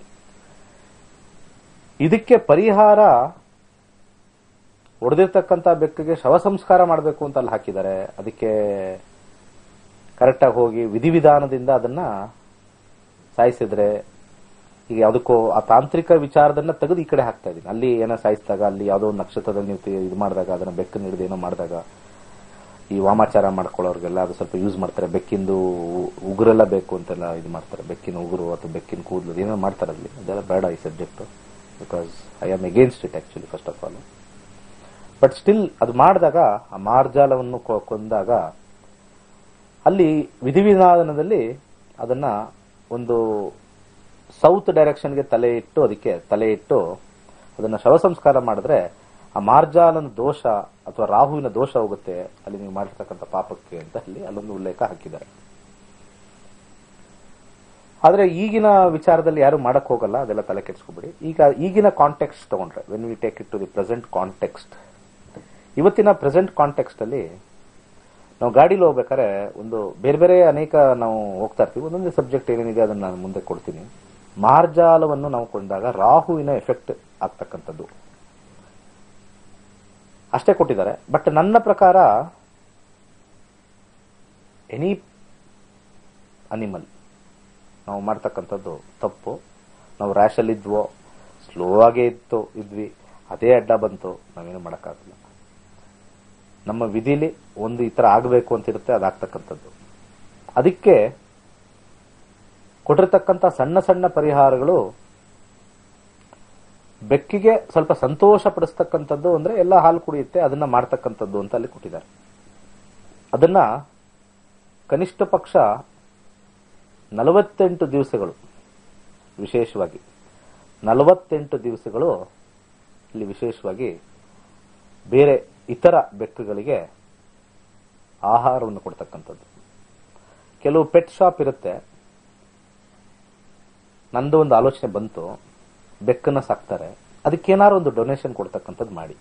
ಇದಕ್ಕೆ ಪರಿಹಾರ ಹೊಡೆದಿರ್ತಕ್ಕಂಥ ಬೆಕ್ಕಿಗೆ ಶವ ಸಂಸ್ಕಾರ ಮಾಡಬೇಕು ಅಂತ ಅಲ್ಲಿ ಹಾಕಿದ್ದಾರೆ ಅದಕ್ಕೆ ಕರೆಕ್ಟಾಗಿ ಹೋಗಿ ವಿಧಿವಿಧಾನದಿಂದ ಅದನ್ನ ಸಾಯಿಸಿದ್ರೆ ಈಗ ಯಾವುದಕ್ಕೋ ಆ ತಾಂತ್ರಿಕ ವಿಚಾರದನ್ನ ತೆಗೆದು ಈ ಕಡೆ ಹಾಕ್ತಾ ಇದೀನಿ ಅಲ್ಲಿ ಏನೋ ಸಾಯಿಸಿದಾಗ ಅಲ್ಲಿ ಯಾವುದೋ ಒಂದು ನಕ್ಷತ್ರದಲ್ಲಿ ನೀವು ತಿ- ಇದು ಮಾಡಿದಾಗ ಅದನ್ನ ಬೆಕ್ಕನ್ನು ಹಿಡಿದು ಏನೋ ಮಾಡಿದಾಗ ಈ ವಾಮಾಚಾರ ಮಾಡ್ಕೊಳ್ಳೋರ್ಗೆಲ್ಲ ಅದು ಸ್ವಲ್ಪ ಯೂಸ್ ಮಾಡ್ತಾರೆ ಬೆಕ್ಕಿಂದು ಉ- ಉಗುರೆಲ್ಲ ಬೇಕು ಅಂತೆಲ್ಲ ಇದು ಮಾಡ್ತಾರೆ ಬೆಕ್ಕಿನ ಉಗುರು ಅಥವಾ ಬೆಕ್ಕಿನ ಕೂದಲು ಏನೋ ಮಾಡ್ತಾರೆ ಅಲ್ಲಿ ಅದೆಲ್ಲ ಬೇಡ ಈ subject because I am against it actually first of all but still ಅದು ಮಾಡಿದಾಗ ಆ ಮಾರ್ಜಾಲವನ್ನು ಕೊ- ಕೊಂದಾಗ ಅಲ್ಲಿ ವಿಧಿವಿಧಾನದಲ್ಲಿ ಅದನ್ನ ಒಂದು ಸೌತ್ ಡೈರೆಕ್ಷನ್ಗೆ ತಲೆ ಇಟ್ಟು ಅದಕ್ಕೆ ತಲೆ ಇಟ್ಟು ಅದನ್ನ ಶವ ಸಂಸ್ಕಾರ ಮಾಡಿದ್ರೆ ಆ ಮಾರ್ಜಾಲನ ದೋಷ ಅಥವಾ ರಾಹುವಿನ ದೋಷ ಹೋಗುತ್ತೆ ಅಲ್ಲಿ ನೀವು ಮಾಡಿರ್ತಕ್ಕಂಥ ಪಾಪಕ್ಕೆ ಅಂತ ಅಲ್ಲಿ ಅಲ್ಲೊಂದು ಉಲ್ಲೇಖ ಹಾಕಿದ್ದಾರೆ ಆದ್ರೆ ಈಗಿನ ವಿಚಾರದಲ್ಲಿ ಯಾರು ಮಾಡಕ್ ಹೋಗಲ್ಲ ಅದೆಲ್ಲ ತಲೆ ಕೆಡಿಸ್ಕೊಬಿಡಿ ಈಗ ಈಗಿನ ಕಾಂಟೆಕ್ಸ್ಟ್ ತಗೊಂಡ್ರೆ when we take it to the present context ಇವತ್ತಿನ ಪ್ರೆಸೆಂಟ್ ಕಾಂಟೆಕ್ಸ್ಟ್ ಅಲ್ಲಿ ನಾವು ಗಾಡಿಲಿ ಹೋಗ್ಬೇಕಾದ್ರೆ ಒಂದು ಬೇರೆ ಬೇರೆ ಅನೇಕ ನಾವು ಹೋಗ್ತಾ ಇರ್ತೀವಿ ಒಂದೊಂದು ಸಬ್ಜೆಕ್ಟ್ ಏನೇನಿದೆ ಅದನ್ನ ನಾನು ಮುಂದೆ ಕೊಡ್ತೀನಿ ಮಾರ್ಜಾಲವನ್ನು ನಾವು ಕೊಂಡಾಗ ರಾಹುವಿನ ಎಫೆಕ್ಟ್ ಆಗ್ತಕ್ಕಂಥದ್ದು ಅಷ್ಟೇ ಕೊಟ್ಟಿದ್ದಾರೆ ಬಟ್ ನನ್ನ ಪ್ರಕಾರ ಎನಿ ಅನಿಮಲ್ ನಾವು ಮಾಡ್ತಕ್ಕಂಥದ್ದು ತಪ್ಪು ನಾವು ರ್ಯಾಶಲ್ಲಿ ಇದ್ವೋ ಸ್ಲೋ ಆಗೇ ಇತ್ತು ಇದ್ವಿ ಅದೇ ಅಡ್ಡ ಬಂತು ನಾವೇನು ಮಾಡೋಕ್ಕಾಗಲ್ಲ ನಮ್ಮ ವಿಧಿಲಿ ಒಂದು ಈ ತರ ಆಗಬೇಕು ಅಂತ ಇರುತ್ತೆ ಅದಾಗ್ತಕ್ಕಂಥದ್ದು ಅದಕ್ಕೆ ಕೊಟ್ಟಿರ್ತಕ್ಕಂಥ ಸಣ್ಣ ಸಣ್ಣ ಪರಿಹಾರಗಳು ಬೆಕ್ಕಿಗೆ ಸ್ವಲ್ಪ ಸಂತೋಷ ಪಡಿಸ್ತಕ್ಕಂಥದ್ದು ಅಂದ್ರೆ ಎಲ್ಲ ಹಾಲು ಕುಡಿಯುತ್ತೆ ಅದನ್ನ ಮಾಡ್ತಕ್ಕಂಥದ್ದು ಅಂತ ಅಲ್ಲಿ ಕೊಟ್ಟಿದ್ದಾರೆ ಅದನ್ನ ಕನಿಷ್ಠ ಪಕ್ಷ ನಲವತ್ತೆಂಟು ದಿವಸಗಳು ವಿಶೇಷವಾಗಿ ನಲವತ್ತೆಂಟು ದಿವಸಗಳು ಇಲ್ಲಿ ವಿಶೇಷವಾಗಿ ಬೇರೆ ಇತರ ಬೆಕ್ಕುಗಳಿಗೆ ಆಹಾರವನ್ನು ಕೊಡ್ತಕ್ಕಂಥದ್ದು ಕೆಲವು ಪೆಟ್ ಶಾಪ್ ಇರುತ್ತೆ ನಂದು ಒಂದು ಆಲೋಚನೆ ಬಂತು ಬೆಕ್ಕನ್ನ ಸಾಕ್ತಾರೆ ಅದಕ್ಕೇನಾದ್ರು ಒಂದು ಡೊನೇಷನ್ ಕೊಡ್ತಕ್ಕಂಥದ್ದು ಮಾಡಿ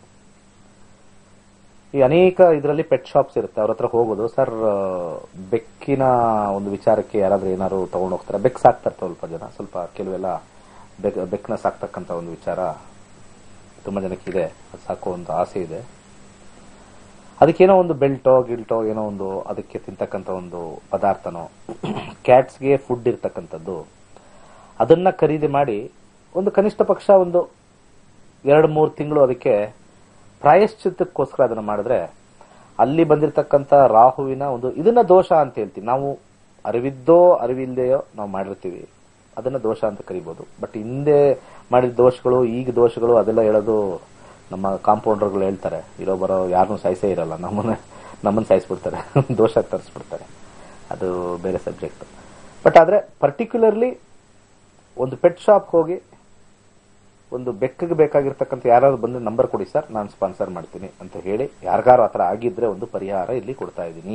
ಈ ಅನೇಕ ಇದರಲ್ಲಿ ಪೆಟ್ ಶಾಪ್ಸ್ ಇರುತ್ತೆ ಅವ್ರ ಹತ್ರ ಹೋಗೋದು ಸರ್ ಬೆಕ್ಕಿನ ಒಂದು ವಿಚಾರಕ್ಕೆ ಯಾರಾದ್ರೂ ಏನಾದ್ರು ತಗೊಂಡು ಹೋಗ್ತಾರೆ ಬೆಕ್ ಸಾಕ್ತಾರೆ ಸ್ವಲ್ಪ ಜನ ಸ್ವಲ್ಪ ಕೆಲವೆಲ್ಲ ಬೆಕ್ ಬೆಕ್ಕನ್ನ ಸಾಕ್ತಕ್ಕಂಥ ಒಂದು ವಿಚಾರ ತುಂಬಾ ಜನಕ್ಕೆ ಇದೆ ಅದು ಸಾಕೋ ಒಂದು ಆಸೆ ಇದೆ ಅದಕ್ಕೇನೋ ಒಂದು ಬೆಲ್ಟೋ ಗಿಲ್ಟೋ ಏನೋ ಒಂದು ಅದಕ್ಕೆ ತಿಂತಕ್ಕಂಥ ಒಂದು ಪದಾರ್ಥನೋ ಕ್ಯಾಟ್ಸ್ಗೆ ಫುಡ್ ಇರ್ತಕ್ಕಂಥದ್ದು ಅದನ್ನ ಖರೀದಿ ಮಾಡಿ ಒಂದು ಕನಿಷ್ಠ ಪಕ್ಷ ಒಂದು ಎರಡು ಮೂರು ತಿಂಗಳು ಅದಕ್ಕೆ ಪ್ರಾಯಶ್ಚಿತ್ತಕ್ಕೋಸ್ಕರ ಅದನ್ನ ಮಾಡಿದ್ರೆ ಅಲ್ಲಿ ಬಂದಿರತಕ್ಕಂಥ ರಾಹುವಿನ ಒಂದು ಇದನ್ನ ದೋಷ ಅಂತ ಹೇಳ್ತೀವಿ ನಾವು ಅರಿವಿದ್ದೋ ಅರಿವಿಲ್ದೆಯೋ ನಾವು ಮಾಡಿರ್ತೀವಿ ಅದನ್ನ ದೋಷ ಅಂತ ಕರಿಬಹುದು ಬಟ್ ಹಿಂದೆ ಮಾಡಿದ ದೋಷಗಳು ಈಗ ದೋಷಗಳು ಅದೆಲ್ಲ ಹೇಳೋದು ನಮ್ಮ ಕಾಂಪೌಂಡರ್ಗಳು ಹೇಳ್ತಾರೆ ಇರೋ ಬರೋ ಯಾರನ್ನೂ ಸಾಯಿಸೇ ಇರಲ್ಲ ನಮ್ಮನ್ನ ನಮ್ಮನ್ನ ಸಾಯಿಸ್ಬಿಡ್ತಾರೆ ದೋಷ ತರಿಸ್ಬಿಡ್ತಾರೆ ಅದು ಬೇರೆ ಸಬ್ಜೆಕ್ಟ್ ಬಟ್ ಆದ್ರೆ ಪರ್ಟಿಕ್ಯುಲರ್ಲಿ ಒಂದು ಪೆಟ್ ಶಾಪ್ ಹೋಗಿ ಒಂದು ಬೆಕ್ಕಗೆ ಬೇಕಾಗಿರ್ತಕ್ಕಂಥ ಯಾರಾದ್ರು ಬಂದು ನಂಬರ್ ಕೊಡಿ ಸರ್ ನಾನು ಸ್ಪಾನ್ಸರ್ ಮಾಡ್ತೀನಿ ಅಂತ ಹೇಳಿ ಯಾರಿಗಾರು ಆತರ ಆಗಿದ್ರೆ ಒಂದು ಪರಿಹಾರ ಇಲ್ಲಿ ಕೊಡ್ತಾ ಇದ್ದೀನಿ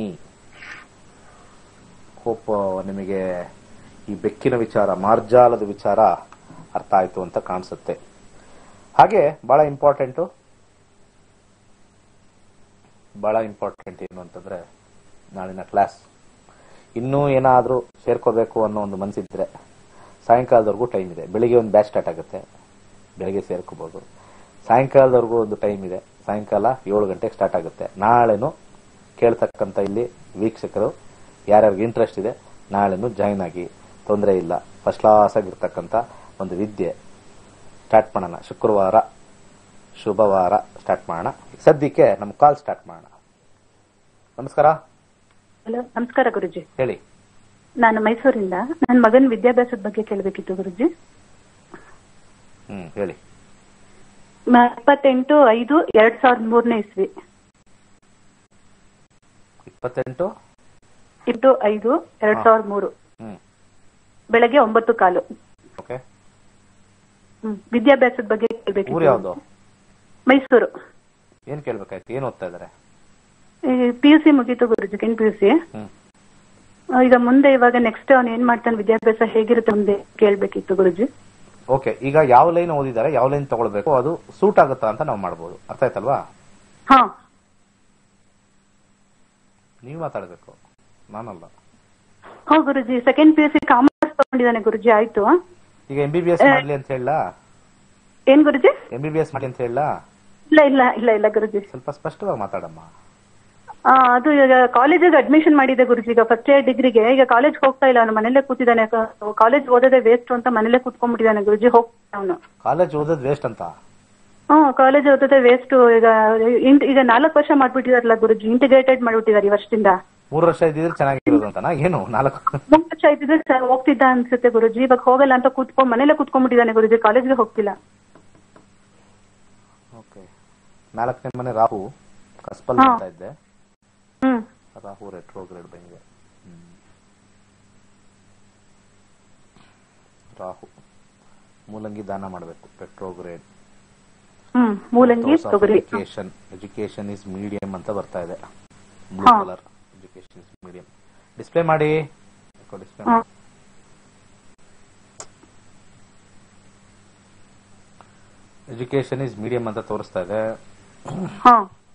ಹೋಪ್ ನಿಮಗೆ ಈ ಬೆಕ್ಕಿನ ವಿಚಾರ ಮಾರ್ಜಾಲದ ವಿಚಾರ ಅರ್ಥ ಆಯ್ತು ಅಂತ ಕಾಣಿಸುತ್ತೆ ಹಾಗೆ ಬಹಳ ಇಂಪಾರ್ಟೆಂಟು ಬಹಳ ಇಂಪಾರ್ಟೆಂಟ್ ಏನು ಅಂತಂದ್ರೆ ನಾಳಿನ ಕ್ಲಾಸ್ ಇನ್ನೂ ಏನಾದರೂ ಸೇರ್ಕೋಬೇಕು ಅನ್ನೋ ಒಂದು ಮನಸ್ಸಿದ್ರೆ ಸಾಯಂಕಾಲದವರೆಗೂ ಟೈಮ್ ಇದೆ ಬೆಳಿಗ್ಗೆ ಒಂದು ಬ್ಯಾಚ್ ಸ್ಟಾರ್ಟ್ ಆಗುತ್ತೆ ಬೆಳಿಗ್ಗೆ ಸೇರ್ಕೋಬಹುದು ಸಾಯಂಕಾಲದವರೆಗೂ ಒಂದು ಟೈಮ್ ಇದೆ ಸಾಯಂಕಾಲ ಏಳು ಗಂಟೆಗೆ ಸ್ಟಾರ್ಟ್ ಆಗುತ್ತೆ ನಾಳೆನು ಕೇಳ್ತಕ್ಕಂಥ ಇಲ್ಲಿ ವೀಕ್ಷಕರು ಯಾರ್ಯಾರಿಗೆ ಇಂಟ್ರೆಸ್ಟ್ ಇದೆ ನಾಳೆನು ಜಾಯಿನ್ ಆಗಿ ತೊಂದರೆ ಇಲ್ಲ ಫಸ್ಟ್ ಕ್ಲಾಸ್ ಆಗಿರ್ತಕ್ಕಂಥ ಒಂದು ವಿದ್ಯೆ ಸ್ಟಾರ್ಟ್ ಮಾಡೋಣ ಶುಕ್ರವಾರ ಶುಭವಾರ ಸ್ಟಾರ್ಟ್ ಮಾಡೋಣ ಸದ್ಯಕ್ಕೆ ನಮ್ಮ ಕಾಲ್ ಸ್ಟಾರ್ಟ್ ಮಾಡೋಣ ನಮಸ್ಕಾರ ಹಲೋ ನಮಸ್ಕಾರ ಗುರುಜಿ ಹೇಳಿ ನಾನು ಮೈಸೂರಿಂದ ನನ್ನ ಮಗನ ವಿದ್ಯಾಭ್ಯಾಸದ ಬಗ್ಗೆ ಕೇಳಬೇಕಿತ್ತು ಗುರುಜಿ ಹ್ಮ್ ಹೇಳಿ ಮ- ಇಪ್ಪತ್ತೆಂಟು ಐದು ಎರಡ್ ಸಾವಿರದ ಮೂರನೇ ಇಸ್ವಿ ಇಪ್ಪತ್ತೆಂಟು ಇದ್ದು ಐದು ಎರಡ್ ಹಾ. ಸಾವಿರದ ಮೂರು ಹ್ಮ್ ಬೆಳಗ್ಗೆ ಒಂಬತ್ತು ಕಾಲು ಓಕೆ ಹ್ಮ್. ವಿದ್ಯಾಭ್ಯಾಸದ ಬಗ್ಗೆ ಊರು ಕೇಳಬೇಕಿತ್ತು ಯಾವ್ದು ಮೈಸೂರು ಏನ್ ಕೇಳ್ಬೇಕಾಯ್ತು ಏನ್ ಓದ್ತಾ ಇದಾರೆ ಪಿ ಯು ಸಿ ಮುಗೀತು Guruji second P U C ಹ್ಮ್ ಈಗ ಮುಂದೆ ಇವಾಗ ನೆಕ್ಸ್ಟ್ ಅವ್ನು ಏನ್ ಮಾಡ್ತಾನೆ ವಿದ್ಯಾಭ್ಯಾಸ ಹೇಗಿರುತ್ತೆ ಮುಂದೆ ಕೇಳಬೇಕಿತ್ತು ಗುರುಜಿ ಓಕೆ ಈಗ ಯಾವ ಲೈನ್ ಓದಿದ್ದಾರೆ ಯಾವ ಲೈನ್ ತಗೊಳ್ಬೇಕು ಅದು ಸೂಟ್ ಆಗುತ್ತಾ ಅಂತ ನಾವು ಮಾಡ್ಬೋದು ಅರ್ಥ ಆಯ್ತಲ್ವಾ ಹಾ ನೀವು ಮಾತಾಡಬೇಕು ನಾನಲ್ಲ ಹಾ Guruji second P U C commerce ತಗೊಂಡಿದ್ದಾನೆ ಗುರುಜಿ ಆಯ್ತು ಈಗ ಎಂ ಬಿ ಬಿ ಎಸ್ ಮಾಡ್ಲಿ ಅಂತ ಹೇಳ ಏನ್ Guruji M B B S ಮಾಡಿ ಅಂತ ಹೇಳ ಇಲ್ಲ ಇಲ್ಲ ಇಲ್ಲ ಇಲ್ಲ ಗುರುಜಿ ಸ್ವಲ್ಪ ಸ್ಪಷ್ಟವಾಗಿ ಮಾತಾಡಮ್ಮ ಆ, ಅದು ಈಗ ಕಾಲೇಜಿಗೆ ಅಡ್ಮಿಷನ್ ಮಾಡಿದೆ ಗುರುಜಿ ಈಗ ಫಸ್ಟ್ ಇಯರ್ ಡಿಗ್ರಿಗೆ ಈಗ ಕಾಲೇಜ್ ಹೋಗ್ತಾ ಇಲ್ಲ ಅವನು ಮನೇಲೆ ಕೂತಿದ್ದಾನೆ ಕಾಲೇಜ್ ಓದೋದೇ ವೇಸ್ಟ್ ಅಂತ ಮನೇಲೆ ಕೂತ್ಕೊಂಡ್ಬಿಟ್ಟಿದ್ದಾನೆ ಗುರುಜಿ ಹೋಗ್ತಾ ಅವನು ಕಾಲೇಜ್ ಓದೋದ್ ವೇಸ್ಟ್ ಅಂತ ಹ್ಮ್ ಕಾಲೇಜ್ ಓದೋದೇ ವೇಸ್ಟ್ ಈಗ ಇಂಟ್- ಈಗ ನಾಲ್ಕು ವರ್ಷ ಮಾಡ್ಬಿಟ್ಟಿದಾರಲ್ಲ ಗುರುಜಿ ಇಂಟಿಗ್ರೇಟೆಡ್ ಮಾಡ್ಬಿಟ್ಟಿದ್ದಾರೆ ಈ ವರ್ಷದಿಂದ ಮೂರು ವರ್ಷ ಇದ್ದಿದ್ರೆ ಚೆನ್ನಾಗಿರೋದು ಅಂತನಾ ಏನು ನಾಲ್ಕು ಮೂರು ವರ್ಷ ಇದ್ದಿದ್ರೆ ಸರ್ ಹೋಗ್ತಿದ್ದ ಅನ್ಸುತ್ತೆ ಗುರುಜಿ ಇವಾಗ ಹೋಗಲ್ಲ ಅಂತ ಕೂತ್ಕೊಂಡ್ ಮನೇಲೆ ಕೂತ್ಕೊಂಡ್ಬಿಟ್ಟಿದ್ದಾನೆ ಗುರುಜಿ ಕಾಲೇಜ್ಗೆ ಹೋಗ್ತಿಲ್ಲ ಓಕೆ ನಾಲ್ಕನೇ ಮನೆ ರಾಹು ಕಸ್ಪಲ್ ಹಾ. ಅಂತ ಇದ್ದೆ ಹ್ಮ್ ರಾಹು ರೆಟ್ರೋಗ್ರೇಡ್ ಬಂದಿದೆ ಹ್ಮ್. ರಾಹು ಮೂಲಂಗಿ ದಾನ ಮಾಡಬೇಕು ರೆಟ್ರೋಗ್ರೇಡ್ ಹ್ಮ್ ಮೂಲಂಗಿ ತೊಗರಿ ಎಜುಕೇಶನ್ ಎಜುಕೇಶನ್ ಇಸ್ ಮೀಡಿಯಂ ಅಂತ ಬರ್ತಾ ಇದೆ ಬ್ಲೂ ಹಾ. Colour education is medium display ಮಾಡಿ ಡಿಸ್ಪ್ಲೇ ಹಾ. ಎಜುಕೇಶನ್ ಇಸ್ ಮೀಡಿಯಂ ಅಂತ ತೋರಿಸ್ತಾ ಇದೆ ಹಾ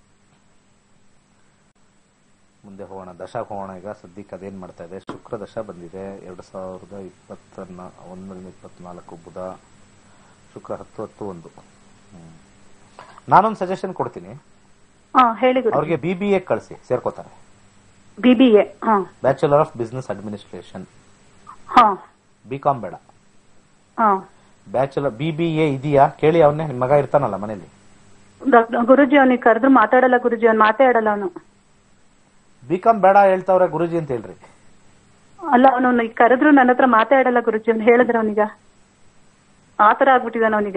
ಮುಂದೆ ಹೋಗೋಣ ದಶ ಹೋಗೋಣ ಈಗ ಸದ್ಯಕ್ಕೆ ಅದೇನ್ ಮಾಡ್ತಾ ಇದೆ ಶುಕ್ರ ದಶ ಬಂದಿದೆ ಎರಡ್ ಸಾವಿರದ ಇಪ್ಪತ್ತ ಒಂದರಿಂದ ಇಪ್ಪತ್ನಾಲ್ಕು ಬುಧ ಶುಕ್ರ ಹತ್ತು ಹತ್ತು ಒಂದು ಹ್ಮ್. ನಾನೊಂದು ಸಜೆಷನ್ ಕೊಡ್ತೀನಿ ಹಾ ಹೇಳಿ ಗುರು ಅವ್ರಿಗೆ ಬಿ ಬಿ ಎ ಕಳಿಸಿ ಸೇರ್ಕೋತಾರೆ ಬಿ ಬಿ ಎ ಹಾ ಬ್ಯಾಚುಲರ್ ಆಫ್ ಬಿಸ್ನೆಸ್ ಅಡ್ಮಿನಿಸ್ಟ್ರೇಷನ್ ಹಾ ಬಿ ಕಾಮ್ ಬೇಡ ಹಾ ಬ್ಯಾಚುಲರ್ ಬಿ ಬಿ ಎ ಇದೆಯಾ ಕೇಳಿ ಅವನೇ ನಿಮ್ ಮಗ ಇರ್ತಾನಲ್ಲ ಮನೇಲಿ ಡಾಕ್ಟರ್- ಗುರುಜಿ ಅವನಿಗೆ ಕರೆದ್ರು ಮಾತಾಡಲ್ಲ ಗುರುಜಿ ಅವ್ನು ಮಾತಾಡಲ್ಲ ಅವನು ಬಿ ಕಾಮ್ ಬೇಡ ಹೇಳ್ತಾವ್ರೆ ಗುರುಜಿ ಅಂತ ಹೇಳ್ರಿ ಅಲ್ಲ ಅವನು ಈಗ ಕರೆದ್ರು ನನ್ನ ಹತ್ರ ಮಾತಾಡಲ್ಲ ಗುರುಜಿ ಅವ್ನು ಹೇಳಿದ್ರ ಅವನೀಗ ಆತರ ಆಗ್ಬಿಟ್ಟಿದಾನ ಅವನೀಗ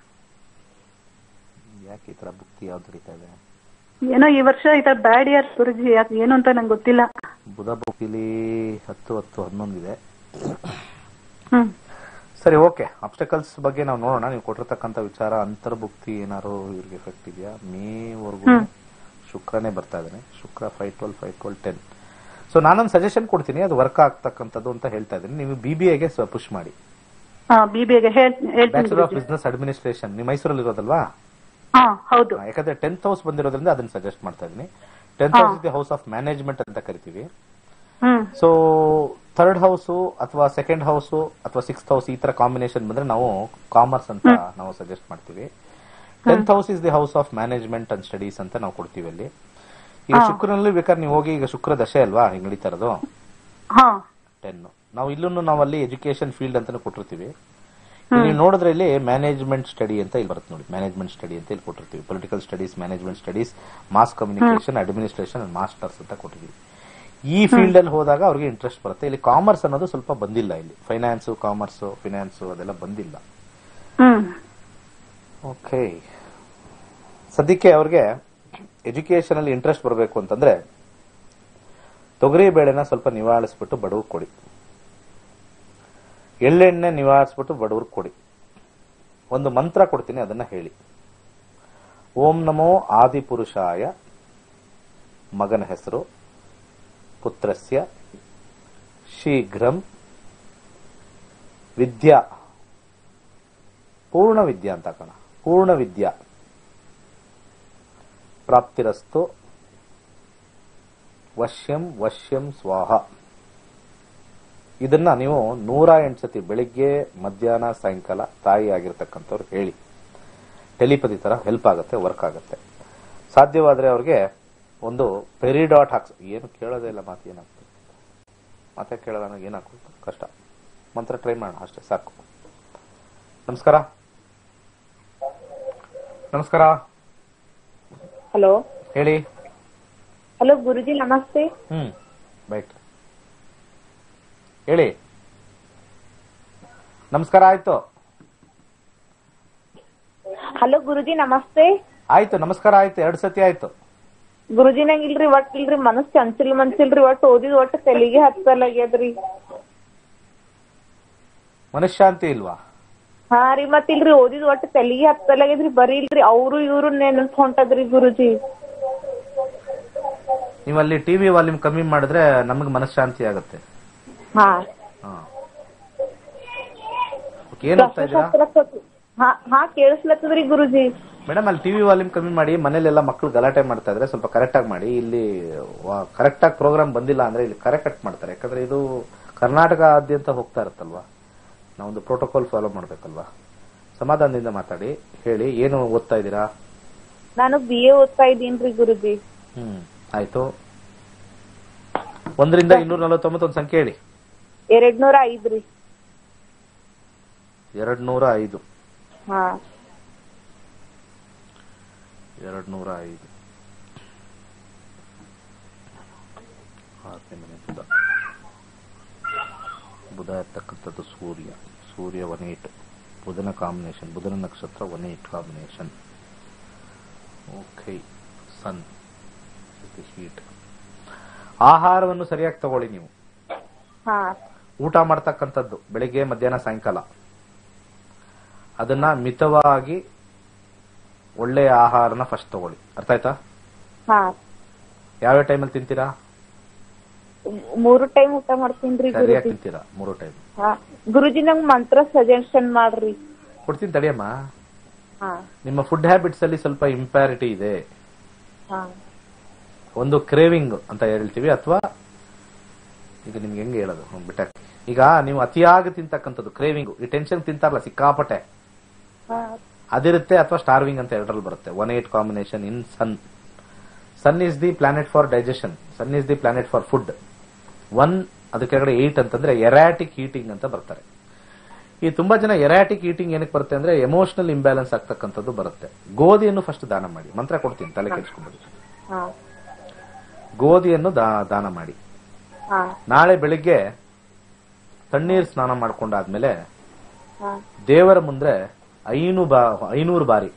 ಯಾಕೆ ಈ ತರ ಬುಕ್ತಿ ಯಾವ್ದು ನಡೀತಾ ಇದೆ ಏನೋ ಈ ವರ್ಷ ಈ ತರ ಬ್ಯಾಡ್ ಇಯರ್ ಗುರುಜಿ ಯಾಕೆ ಏನು ಅಂತ ನಂಗೆ ಗೊತ್ತಿಲ್ಲ ಬುಧ ಬುಕ್ಕಿಲಿ ಹತ್ತು ಹತ್ತು ಹನ್ನೊಂದಿದೆ ಹ್ಮ್ ಸರಿ ಓಕೆ ಅಬ್ಸ್ಟಕಲ್ಸ್ ಬಗ್ಗೆ ನಾವು ನೋಡೋಣ ನೀವು ಕೊಟ್ಟಿರ್ತಕ್ಕಂಥ ವಿಚಾರ ಅಂತರ್ಭುಕ್ತಿ ಏನಾರು ಇವ್ರಿಗೆ ಎಫೆಕ್ಟ್ ಇದೆಯಾ ಮೇವರೆಗೂ ಶುಕ್ರನೇ ಬರ್ತಾ ಇದ್ದಾನೆ ಶುಕ್ರ five twelve five twelve ten so ನಾನೊಂದು ಸಜೆಷನ್ ಕೊಡ್ತೀನಿ ಅದು ವರ್ಕ್ ಆಗ್ತಕ್ಕಂಥದ್ದು ಅಂತ ಹೇಳ್ತಾ ಇದ್ದೀನಿ ನೀವು ಬಿ ಬಿ ಎಗೆ ಪುಷ್ ಮಾಡಿ ಹಾ ಬಿ ಬಿ ಎಗೆ ಹೇಳ್ತೀನಿ bachelor of Guruji business administration ನೀವು ಮೈಸೂರಲ್ಲಿ ಇರೋದಲ್ವಾ ಹಾ ಹೌದು ಹಾ, ಯಾಕಂದ್ರೆ ಟೆಂತ್ ಹೌಸ್ ಬಂದಿರೋದ್ರಿಂದ ಅದನ್ನ ಸಜೆಸ್ಟ್ ಮಾಡ್ತಾ ಇದ್ದೀನಿ ಟೆಂತ್ ಹಾ. ಹೌಸ್ ಇದೆ ಹೌಸ್ ಆಫ್ ಮ್ಯಾನೇಜ್ಮೆಂಟ್ ಅಂತ ಕರಿತೀವಿ ಹ್ಮ್ ಸೊ ಥರ್ಡ್ ಹೌಸ್ ಅಥವಾ ಸೆಕೆಂಡ್ ಹೌಸ್ ಅಥವಾ ಸಿಕ್ಸ್ತ್ ಹೌಸ್ ಈ ತರ ಕಾಂಬಿನೇಷನ್ ಬಂದ್ರೆ ನಾವು ಕಾಮರ್ಸ್ ಅಂತ ನಾವು ಸಜೆಸ್ಟ್ ಮಾಡ್ತೀವಿ tenth house is the house of management and studies ಅಂತ ನಾವು ಕೊಡ್ತೀವಿ ಅಲ್ಲಿ ಈಗ ಹಾ. ಶುಕ್ರನಲ್ಲಿ ಬೇಕಾದ್ರೆ ನೀವು ಹೋಗಿ ಈಗ ಶುಕ್ರ ದಶೆ ಅಲ್ವಾ ಹಿಂಗ್ ನಡೀತಾ ಇರೋದು ಹಾ ಟೆನ್ ನಾವು ಇಲ್ಲೂ ನಾವು ಅಲ್ಲಿ ಎಜುಕೇಶನ್ ಫೀಲ್ಡ್ ಅಂತಾನು ಕೊಟ್ಟಿರ್ತೀವಿ ನೀವು ನೋಡಿದ್ರೆ ಇಲ್ಲಿ ಮ್ಯಾನೇಜ್ಮೆಂಟ್ ಸ್ಟಡಿ ಅಂತ ಇಲ್ಲಿ ಬರುತ್ತೆ ನೋಡಿ ಮ್ಯಾನೇಜ್ಮೆಂಟ್ ಸ್ಟಡಿ ಅಂತ ಇಲ್ಲಿ ಕೊಟ್ಟಿರ್ತೀವಿ political studies management studies mass communication administration and masters ಅಂತ ಕೊಟ್ಟಿದ್ದೀವಿ ಈ ಫೀಲ್ಡ್ ಅಲ್ಲಿ ಹೋದಾಗ ಅವ್ರಿಗೆ ಇಂಟ್ರೆಸ್ಟ್ ಬರುತ್ತೆ ಇಲ್ಲಿ ಕಾಮರ್ಸ್ ಅನ್ನೋದು ಸ್ವಲ್ಪ ಬಂದಿಲ್ಲ ಇಲ್ಲಿ ಫೈನಾನ್ಸು ಕಾಮರ್ಸು ಫಿನಾನ್ಸು ಅದೆಲ್ಲ ಬಂದಿಲ್ಲ ಹ್ಮ್ ಓಕೆ ಸದ್ಯಕ್ಕೆ ಅವ್ರಿಗೆ ಎಜುಕೇಶನ್ ಅಲ್ಲಿ ಇಂಟ್ರೆಸ್ಟ್ ಬರಬೇಕು ಅಂತಂದ್ರೆ ತೊಗರಿ ಬೇಳೆನ ಸ್ವಲ್ಪ ನಿವಾಳಿಸ್ಬಿಟ್ಟು ಬಡವ್ರಿಗೆ ಕೊಡಿ ಎಳ್ಳೆಣ್ಣೆ ನಿವಾಳಿಸ್ಬಿಟ್ಟು ಬಡವ್ರಿಗೆ ಕೊಡಿ ಒಂದು ಮಂತ್ರ ಕೊಡ್ತೀನಿ ಅದನ್ನ ಹೇಳಿ ಓಂ ನಮೋ ಆದಿಪುರುಷಾಯ ಮಗನ ಹೆಸರು ಪುತ್ರಸ್ಯ ಶೀಘ್ರಂ ವಿದ್ಯಾ ಪೂರ್ಣ ವಿದ್ಯಾ ಅಂತ ಕಣ ಪೂರ್ಣ ವಿದ್ಯಾ ಪ್ರಾಪ್ತಿರಸ್ತು ವಶ್ಯಂ ವಶ್ಯಂ ಸ್ವಾಹ ಇದನ್ನ ನೀವು ನೂರ ಎಂಟು ಸತಿ ಬೆಳಿಗ್ಗೆ ಮಧ್ಯಾಹ್ನ ಸಾಯಂಕಾಲ ತಾಯಿ ಆಗಿರ್ತಕ್ಕಂಥವ್ರು ಹೇಳಿ ಟೆಲಿಪತಿ ತರ ಹೆಲ್ಪ್ ಆಗುತ್ತೆ ವರ್ಕ್ ಆಗುತ್ತೆ ಸಾಧ್ಯವಾದ್ರೆ ಅವ್ರಿಗೆ ಒಂದು ಪೆರಿಡಾಟ್ ಹಾಕ್ಸ್ ಏನು ಕೇಳೋದೇ ಇಲ್ಲ ಮಾತು ಏನಾಗ್ತದೆ ಮತ್ತೆ ಕೇಳೋಣ ನನಗೆ ಏನಾಗ್ತದೆ ಕಷ್ಟ ಮಂತ್ರ ಟ್ರೈ ಮಾಡೋಣ ಅಷ್ಟೇ ಸಾಕು ನಮಸ್ಕಾರ ನಮಸ್ಕಾರ ಹಲೋ ಹೇಳಿ ಹಲೋ ಗುರುಜಿ ನಮಸ್ತೆ ಹ್ಮ್ ಬೈಟ್ ಹೇಳಿ ನಮಸ್ಕಾರ ಆಯ್ತು ಹಲೋ ಗುರುಜಿ ನಮಸ್ತೆ ಆಯ್ತು ನಮಸ್ಕಾರ ಆಯ್ತು ಎರಡ್ ಸತಿ ಆಯ್ತು ಗುರುಜಿ ನಂಗ್ ಇಲ್ರಿ ಒಟ್ ಇಲ್ರಿ ಮನಸ್ ಚಂಚಲ್ ಮನ್ಸಿಲ್ರಿ ಒಟ್ ಓದಿದ್ ಒಟ್ ತೆಲಿಗೆ ಹತ್ತಲಾಗ್ಯದ್ರಿ ಮನಃಶಾಂತಿ ಇಲ್ವಾ ಹಾ ರೀ ಮತ್ ಇಲ್ರಿ ಓದಿದ್ ಒಟ್ ತೆಲಿಗೆ ಹತ್ತಲಾಗ್ಯದ್ರಿ ಬರೀ ಇಲ್ರಿ ಅವ್ರು ಇವ್ರು ನೆನಪ್ ಹೊಂಟದ್ರಿ ಗುರುಜಿ ನೀವು ಅಲ್ಲಿ ಟಿವಿ ವಾಲ್ಯೂಮ್ ಕಮ್ಮಿ ಮಾಡಿದ್ರೆ ನಮಗೆ ಮನಃಶಾಂತಿ ಆಗುತ್ತೆ ಹಾ ಹಾ Okay, ಏನ್ ಓದ್ತಾ ಇದ್ದೀರಾ ಪ್ರಶ್ನೆಶಾಸ್ತ್ರ ಹಾ ಹಾ ಕೇಳಿಸ್ಲತ್ತದ್ರಿ ಗುರುಜಿ ಮೇಡಮ್ ಅಲ್ಲಿ ಟಿವಿ ವಾಲ್ಯೂಮ್ ಕಮ್ಮಿ ಮಾಡಿ ಮನೇಲೆಲ್ಲ ಮಕ್ಕಳು ಗಲಾಟೆ ಮಾಡ್ತಾ ಇದ್ರೆ ಸ್ವಲ್ಪ ಕರೆಕ್ಟ್ ಆಗಿ ಮಾಡಿ ಇಲ್ಲಿ ಕರೆಕ್ಟ್ ಆಗಿ ಪ್ರೋಗ್ರಾಮ್ ಬಂದಿಲ್ಲ ಅಂದ್ರೆ ಇಲ್ಲಿ ಕರೆಕ್ಟ್ ಕಟ್ ಮಾಡ್ತಾರೆ ಯಾಕಂದ್ರೆ ಇದು ಕರ್ನಾಟಕ ಆದ್ಯಂತ ಹೋಗ್ತಾ ಇರುತ್ತಲ್ವಾ ನಾವೊಂದು ಪ್ರೋಟೋಕಾಲ್ ಫಾಲೋ ಮಾಡ್ಬೇಕಲ್ವಾ ಸಮಾಧಾನದಿಂದ ಮಾತಾಡಿ ಹೇಳಿ ಏನು ಓದ್ತಾ ಇದ್ದೀರಾ ನಾನು ಬಿ ಎ ಓದ್ತಾ ಇದ್ದೀನ್ರಿ ಗುರುಜಿ ಹ್ಮ್ ಆಯ್ತು ಒಂದರಿಂದ ಇನ್ನೂರ ನಲವತ್ತೊಂಬತ್ತು ಒಂದು ಸಂಖ್ಯೆ ಹೇಳಿ ಎರಡ್ ನೂರ ಐದ್ರಿ ಎರಡ್ ನೂರ ಐದು ಹಾ ಎರಡ್ ನೂರ ಐದು ಆರನೇ ಮನೆ ಬುಧ ಬುಧ ಇರ್ತಕ್ಕಂಥದ್ದು ಸೂರ್ಯ ಸೂರ್ಯ ಒನ್ ಏಟ್ ಬುಧನ ಕಾಂಬಿನೇಷನ್ ಬುಧನ ನಕ್ಷತ್ರ one eight combination okay sun heat ಆಹಾರವನ್ನು ಸರಿಯಾಗಿ ತಗೊಳ್ಳಿ ನೀವು ಹಾ ಊಟ ಮಾಡ್ತಕ್ಕಂಥದ್ದು ಬೆಳಿಗ್ಗೆ ಮಧ್ಯಾಹ್ನ ಸಾಯಂಕಾಲ ಅದನ್ನ ಮಿತವಾಗಿ ಒಳ್ಳೆಯ ಆಹಾರನ ಫಸ್ಟ್ ತಗೊಳ್ಳಿ ಅರ್ಥ ಆಯ್ತಾ ಹಾ ಯಾವ್ಯಾವ ಟೈಮಲ್ಲಿ ತಿಂತೀರಾ ಮೂರು ಟೈಮ್ ಊಟ ಮಾಡ್ತೀನ್ರಿ ಸರಿಯಾಗಿ ಗುರುಜಿ ತಿಂತೀರಾ ಮೂರು ಟೈಮ್ ಹಾ ಗುರುಜಿ ನಂಗ್ ಮಂತ್ರ ಸಜೆಷನ್ ಮಾಡ್ರಿ ಕೊಡ್ತೀನಿ ತಡಿಯಮ್ಮ ಹಾ ನಿಮ್ಮ ಫುಡ್ ಹ್ಯಾಬಿಟ್ಸ್ ಅಲ್ಲಿ ಸ್ವಲ್ಪ ಇಂಪ್ಯಾರಿಟಿ ಇದೆ ಹಾ ಒಂದು ಕ್ರೇವಿಂಗ್ ಅಂತ ಹೇಳ್ತೀವಿ ಅಥವಾ ಈಗ ನಿಮ್ಗೆ ಹೆಂಗೆ ಹೇಳೋದು ಹ್ಮ್, ಬಿಟ್ಟಾಕಿ ಈಗ ನೀವು ಅತಿಯಾಗಿ ತಿಂತಕ್ಕಂಥದ್ದು ಕ್ರೇವಿಂಗ್ ಈ ಟೆನ್ಷನ್ ತಿಂತಾರಲ್ಲ ಸಿಕ್ಕಾಪಟ್ಟೆ ಹಾ ಅದಿರುತ್ತೆ ಅಥವಾ ಸ್ಟಾರ್ವಿಂಗ್ ಅಂತ ಎರಡರಲ್ಲಿ ಬರುತ್ತೆ one eight combination in sun sun is the planet for digestion sun is the planet for food one ಅದಕ್ಕೆ ಕೆಳಗಡೆ ಏಟ್ ಅಂತಂದ್ರೆ ಎರಾಟಿಕ್ ಹೀಟಿಂಗ್ ಅಂತ ಬರ್ತಾರೆ ಈ ತುಂಬಾ ಜನ ಎರಾಟಿಕ್ ಈಟಿಂಗ್ ಏನಕ್ಕೆ ಬರುತ್ತೆ ಅಂದ್ರೆ ಎಮೋಷನಲ್ ಇಂಬ್ಯಾಲೆನ್ಸ್ ಆಗ್ತಕ್ಕಂಥದ್ದು ಬರುತ್ತೆ ಗೋಧಿಯನ್ನು ಫಸ್ಟ್ ದಾನ ಮಾಡಿ ಮಂತ್ರ ಕೊಡ್ತೀನಿ ತಲೆ ಕೆಡಿಸ್ಕೊಂಡ್ಬಿಡಿ ಹಾ ಗೋಧಿಯನ್ನು ದಾ- ದಾನ ಮಾಡಿ ಹಾ ನಾಳೆ ಬೆಳಿಗ್ಗೆ ತಣ್ಣೀರ್ ಸ್ನಾನ ಮಾಡ್ಕೊಂಡಾದ್ಮೇಲೆ ಹಾ ದೇವರ ಮುಂದೆ ಐನು ಬಾ ಐನೂರು ಬಾರಿ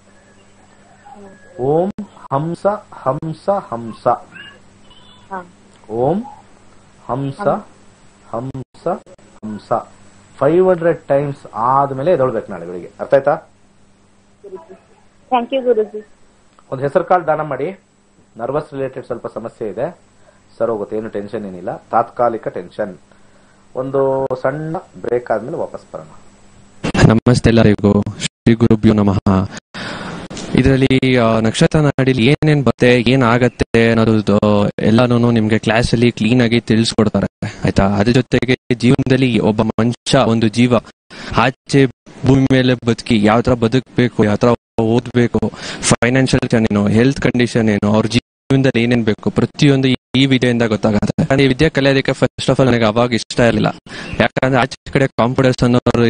ಓಂ ಹಂಸ ಹಂಸ ಹಂಸ ಹಾ ಓಂ ಹಂಸ ಹಂಸ ಹಂಸ ಫೈವ್ ಹಂಡ್ರೆಡ್ ಟೈಮ್ಸ್ ಆದ್ಮೇಲೆ ಎದೊಳ್ಬೇಕು ನಾಳೆ ಬೆಳಿಗ್ಗೆ ಅರ್ಥ ಆಯ್ತಾ ಥ್ಯಾಂಕ್ ಯು ಗುರುಜಿ ಒಂದು ಹೆಸರು ಕಾಳು ದಾನ ಮಾಡಿ ನರ್ವಸ್ ರಿಲೇಟೆಡ್ ಸ್ವಲ್ಪ ಸಮಸ್ಯೆ ಇದೆ ಸರ್ ಹೋಗುತ್ತೆ ಏನು ಟೆನ್ಷನ್ ಏನಿಲ್ಲ ತಾತ್ಕಾಲಿಕ ಟೆನ್ಷನ್ ಒಂದು ಸಣ್ಣ ಬ್ರೇಕ್ ಆದ್ಮೇಲೆ ವಾಪಸ್ ಬರೋಣ ನಮಸ್ತೆ ಎಲ್ಲರಿಗೂ ಶ್ರೀ ಗುರುಭ್ಯೋ ನಮಃ ಇದರಲ್ಲಿ ನಕ್ಷತ್ರ ನಾಡಿಲಿ ಏನೇನ್ ಬರುತ್ತೆ ಏನ್ ಆಗತ್ತೆ ಅನ್ನೋದು ಎಲ್ಲಾನು ನಿಮ್ಗೆ ಕ್ಲಾಸ್ ಅಲ್ಲಿ ಕ್ಲೀನ್ ಆಗಿ ತಿಳಿಸ್ಕೊಡ್ತಾರೆ ಆಯ್ತಾ ಅದ್ರ ಜೊತೆಗೆ ಜೀವನದಲ್ಲಿ ಒಬ್ಬ ಮನುಷ್ಯ ಒಂದು ಜೀವ ಆಚೆ ಭೂಮಿ ಮೇಲೆ ಬದುಕಿ ಯಾವ ತರ ಬದುಕಬೇಕು ಯಾವ ತರ ಓದ್ಬೇಕು ಫೈನಾನ್ಷಿಯಲ್ ಏನು ಹೆಲ್ತ್ ಕಂಡೀಷನ್ ಏನು ಅವ್ರ ಜೀವನದಲ್ಲಿ ಏನೇನ್ ಬೇಕು ಪ್ರತಿಯೊಂದು ಈ ವಿದ್ಯೆಯಿಂದ ಗೊತ್ತಾಗುತ್ತೆ ನಾನು ಈ ವಿದ್ಯೆ ಕಲಿಯೋದಕ್ಕೆ ಫಸ್ಟ್ ಆಫ್ ಆಲ್ ನನಗೆ ಅವಾಗ ಇಷ್ಟ ಇರಲಿಲ್ಲ ಯಾಕಂದ್ರೆ ಆಚೆ ಕಡೆ ಕಾಂಪಿಟೇಷನ್ ಅನ್ನೋರು ಇರ್ತಾರೆ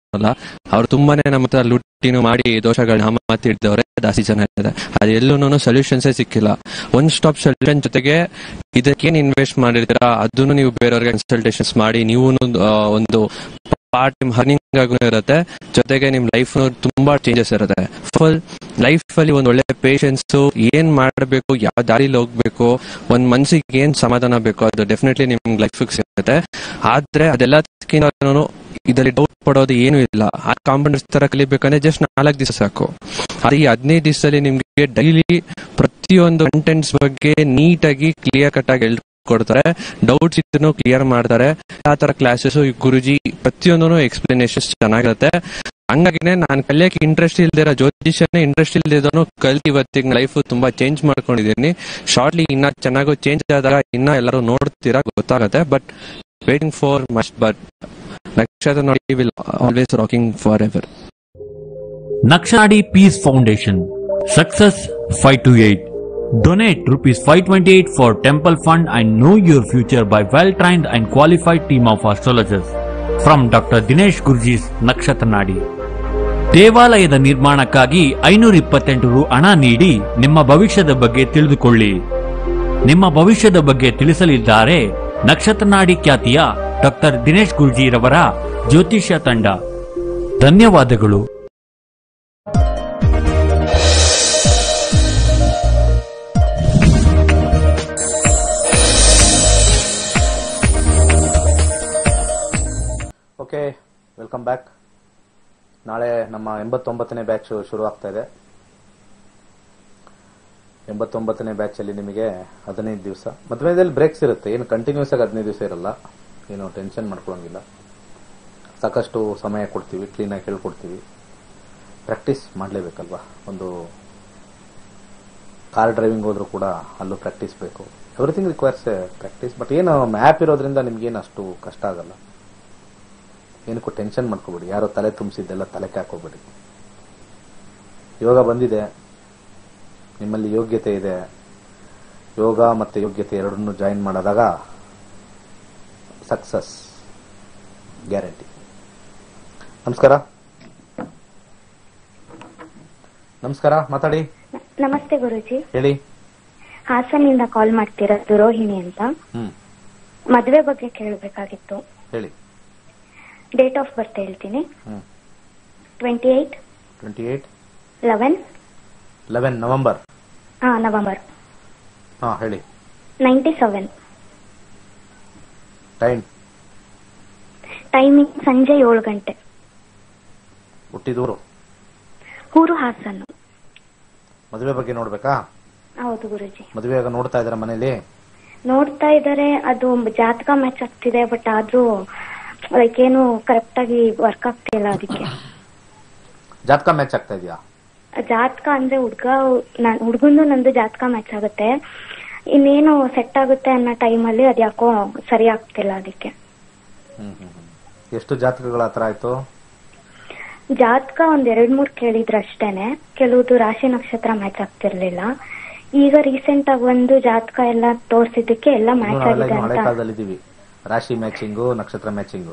ಅಲ್ಲ ಅವ್ರು ತುಂಬಾನೇ ನಮ್ಮ ಹತ್ರ ಲುಟ್ಟಿನು ಮಾಡಿ ದೋಷಗಳನ್ನ ಮಾತಿಡ್ದವ್ರೆ ಜಾಸ್ತಿ ಜನ ಇದ್ದಾರೆ ಅದೆಲ್ಲೂ ಸೊಲ್ಯೂಷನ್ಸೇ ಸಿಕ್ಕಿಲ್ಲ ಒನ್ ಸ್ಟಾಪ್ ಸೊಲ್ಯೂಷನ್ ಜೊತೆಗೆ ಇದಕ್ಕೇನ್ ಇನ್ವೆಸ್ಟ್ ಮಾಡಿರ್ತೀರಾ ಅದನ್ನು ನೀವು ಬೇರೆಯವ್ರಿಗೆ ಕನ್ಸಲ್ಟೇಷನ್ಸ್ ಮಾಡಿ ನೀವು ಒಂದು ಪಾರ್ಟ್ ಟೈಮ್ ಹರ್ನಿಂಗ್ ಆಗೂ ಇರುತ್ತೆ ಜೊತೆಗೆ ನಿಮ್ ಲೈಫ್ ತುಂಬಾ ಚೇಂಜಸ್ ಇರುತ್ತೆ ಫುಲ್ ಲೈಫ್ ಅಲ್ಲಿ ಒಂದ್ ಒಳ್ಳೆ ಪೇಷನ್ಸ್ ಏನ್ ಮಾಡಬೇಕು ಯಾವ ದಾರಿಲಿ ಹೋಗ್ಬೇಕು ಒಂದ್ ಮನ್ಸಿಗೆ ಏನ್ ಸಮಾಧಾನ ಬೇಕು ಅದು ಡೆಫಿನೆಟ್ಲಿ ನಿಮ್ ಲೈಫ್ ಸಿಗುತ್ತೆ ಆದ್ರೆ ಅದೆಲ್ಲದಕ್ಕಿಂತ ಇದರಲ್ಲಿ ಡೌಟ್ ಪಡೋದು ಏನು ಇಲ್ಲ ಆ ಕಾಂಪೌಂಡರ್ಸ್ ತರ ಕಲಿಬೇಕಂದ್ರೆ ಜಸ್ಟ್ ನಾಲ್ಕು ದಿವಸ ಸಾಕು ಅದು ಈ ಹದಿನೈದು ದಿವಸದಲ್ಲಿ ನಿಮ್ಗೆ ಡೈಲಿ ಪ್ರತಿಯೊಂದು ಕಂಟೆಂಟ್ಸ್ ಬಗ್ಗೆ ನೀಟಾಗಿ ಕ್ಲಿಯರ್ ಕಟ್ ಆಗಿ ಹೇಳ್ಕೊಡ್ತಾರೆ ಡೌಟ್ಸ್ ಇದ್ದನ್ನು ಕ್ಲಿಯರ್ ಮಾಡ್ತಾರೆ ಆ ತರ ಕ್ಲಾಸಸ್ ಗುರುಜಿ ಪ್ರತಿಯೊಂದೂ ಎಕ್ಸ್ಪ್ಲನೇಷನ್ಸ್ ಚೆನ್ನಾಗಿರುತ್ತೆ ಹಂಗಾಗಿನೇ ನಾನು ಕಲಿಯಕ್ಕೆ ಇಂಟ್ರೆಸ್ಟ್ ಇಲ್ದಿರೋ ಜ್ಯೋತಿಷನೇ ಇಂಟ್ರೆಸ್ಟ್ ಇಲ್ದಿದ್ದನು ಕಲ್ತಿ ಇವತ್ತಿಗೆ ಲೈಫ್ ತುಂಬಾ ಚೇಂಜ್ ಮಾಡ್ಕೊಂಡಿದ್ದೀನಿ ಶಾರ್ಟ್ಲಿ ಇನ್ನ ಚೆನ್ನಾಗಿ ಚೇಂಜ್ ಆದಾಗ ಇನ್ನ ಎಲ್ಲರೂ ನೋಡ್ತೀರಾ ಗೊತ್ತಾಗುತ್ತೆ but waiting for must but ನಕ್ಷತ್ರ ನೋಡಿ will always rocking for ever Nakshadi Peace Foundation. Success 528. Donate rupees 528 for temple fund and know your future by well-trained and qualified team of astrologers. From Dr. Dinesh Gurji's Nakshatranadi. ದೇವಾಲಯದ ನಿರ್ಮಾಣಕ್ಕಾಗಿ ಐನೂರ ಇಪ್ಪತ್ತೆಂಟು ರು ಹಣ ನೀಡಿ ನಿಮ್ಮ ಭವಿಷ್ಯದ ಬಗ್ಗೆ ತಿಳಿದುಕೊಳ್ಳಿ ನಿಮ್ಮ ಭವಿಷ್ಯದ ಬಗ್ಗೆ ತಿಳಿಸಲಿದ್ದಾರೆ ನಕ್ಷತ್ರನಾಡಿ ಖ್ಯಾತಿಯ ಡಾಕ್ಟರ್ ದಿನೇಶ್ ಗುರ್ಜಿರವರ ಜ್ಯೋತಿಷ್ಯ ತಂಡ ಧನ್ಯವಾದಗಳು ಓಕೆ ವೆಲ್ಕಮ್ ಬ್ಯಾಕ್ ನಾಳೆ ನಮ್ಮ ಎಂಬತ್ತೊಂಬತ್ತನೇ ಬ್ಯಾಚ್ ಶುರು ಆಗ್ತಾ ಇದೆ ಎಂಬತ್ತೊಂಬತ್ತನೇ ಬ್ಯಾಚ್ ಅಲ್ಲಿ ನಿಮಗೆ ಹದಿನೈದು ದಿವಸ ಮಧ್ಯದಲ್ಲಿ ಬ್ರೇಕ್ಸ್ ಇರುತ್ತೆ ಏನು ಕಂಟಿನ್ಯೂಸ್ ಆಗಿ ಹದಿನೈದು ದಿವಸ ಇರಲ್ಲ ಏನು ಟೆನ್ಷನ್ ಮಾಡ್ಕೊಳಂಗಿಲ್ಲ ಸಾಕಷ್ಟು ಸಮಯ ಕೊಡ್ತೀವಿ ಕ್ಲೀನಾಗಿ ಹೇಳ್ಕೊಡ್ತೀವಿ ಪ್ರಾಕ್ಟೀಸ್ ಮಾಡಲೇಬೇಕಲ್ವಾ ಒಂದು ಕಾರ್ ಡ್ರೈವಿಂಗ್ ಹೋದ್ರೂ ಕೂಡ ಅಲ್ಲೂ ಪ್ರಾಕ್ಟೀಸ್ ಬೇಕು ಎವ್ರಿಥಿಂಗ್ ರಿಕ್ವೈರ್ಸ್ ಪ್ರಾಕ್ಟೀಸ್ ಬಟ್ ಏನು ಮ್ಯಾಪ್ ಇರೋದ್ರಿಂದ ನಿಮ್ಗೇನು ಅಷ್ಟು ಕಷ್ಟ ಆಗಲ್ಲ ಏನಕ್ಕೂ ಟೆನ್ಷನ್ ಮಾಡ್ಕೋಬೇಡಿ ಯಾರೋ ತಲೆ ತುಂಬಿಸಿದ್ದೆಲ್ಲ ತಲೆಗೆ ಹಾಕೋಬೇಡಿ ಯೋಗ ಬಂದಿದೆ ನಿಮ್ಮಲ್ಲಿ ಯೋಗ್ಯತೆ ಇದೆ ಯೋಗ ಮತ್ತು ಯೋಗ್ಯತೆ ಎರಡನ್ನೂ ಜಾಯಿನ್ ಮಾಡಿದಾಗ ಸಕ್ಸಸ್ ಗ್ಯಾರಂಟಿ ನಮಸ್ಕಾರ ನಮಸ್ಕಾರ ಮಾತಾಡಿ ನಮಸ್ತೆ ಗುರುಜಿ ಹೇಳಿ ಹಾಸನಿಂದ ಕಾಲ್ ಮಾಡ್ತಿರೋದು ರೋಹಿಣಿ ಅಂತ ಹ್ಮ್ ಮದುವೆ ಬಗ್ಗೆ ಕೇಳಬೇಕಾಗಿತ್ತು ಹೇಳಿ ಡೇಟ್ ಆಫ್ ಬರ್ತ್ ಹೇಳ್ತೀನಿ ಹ್ಮ್ twenty eight twenty eight eleven eleven November ಹಾ ನವೆಂಬರ್ ಹಾ ಹೇಳಿ ನೈಂಟಿ ಸೆವೆನ್ ಟೈಮ್ ಟೈಮಿಂಗ್ ಸಂಜೆ ಏಳು ಗಂಟೆ ಹುಟ್ಟಿದೂರು ಊರು ಹಾಸನ್ನು ಮದುವೆ ಬಗ್ಗೆ ನೋಡ್ಬೇಕಾ ಹೌದು ಗುರುಜಿ ಮದುವೆ ಆಗ ನೋಡ್ತಾ ಇದಾರೆ ಮನೇಲಿ ನೋಡ್ತಾ ಇದ್ದಾರೆ ಅದು ಜಾತಕ ಮ್ಯಾಚ್ ಆಗ್ತಿದೆ ಬಟ್ ಆದ್ರೂ ಲೈಕ್ ಏನು ಕರೆಕ್ಟ್ ಆಗಿ ವರ್ಕ್ ಆಗ್ತಿಲ್ಲ ಅದಕ್ಕೆ ಜಾತಕ ಮ್ಯಾಚ್ ಆಗ್ತಾ ಇದೆಯಾ ಜಾತಕ ಅಂದ್ರೆ ಹುಡ್ಗ ಹುಡ್ಗಂದು ನಂದು ಜಾತಕ ಮ್ಯಾಚ್ ಆಗುತ್ತೆ ಇನ್ನೇನು ಸೆಟ್ ಆಗುತ್ತೆ ಅನ್ನೋ ಟೈಮಲ್ಲಿ ಅದ್ಯಾಕೋ ಸರಿ ಆಗ್ತಿಲ್ಲ ಅದಕ್ಕೆ ಹ್ಮ್ ಹ್ಮ್ ಹ್ಮ್. ಎಷ್ಟು ಜಾತಕಗಳ ಹತ್ರ ಆಯ್ತು ಜಾತಕ ಒಂದ್ ಎರಡ್ ಮೂರ್ ಕೇಳಿದ್ರು ಅಷ್ಟೇನೆ ಕೆಲವುದು ರಾಶಿ ನಕ್ಷತ್ರ ಮ್ಯಾಚ್ ಆಗ್ತಿರ್ಲಿಲ್ಲ ಈಗ ರೀಸೆಂಟ್ ಆಗಿ ಒಂದು ಜಾತಕ ಎಲ್ಲ ತೋರ್ಸಿದ್ದಕ್ಕೆ ಎಲ್ಲ ಇನ್ನು ಮ್ಯಾಚ್ ನಾವೆಲ್ಲ ಆಗಿದೆ ಇನ್ನು ಹಳೆ ಅಂತ ಕಾಲದಲ್ಲಿ ಇದೀವಿ ರಾಶಿ ಮ್ಯಾಚಿಂಗು ನಕ್ಷತ್ರ ಮ್ಯಾಚಿಂಗು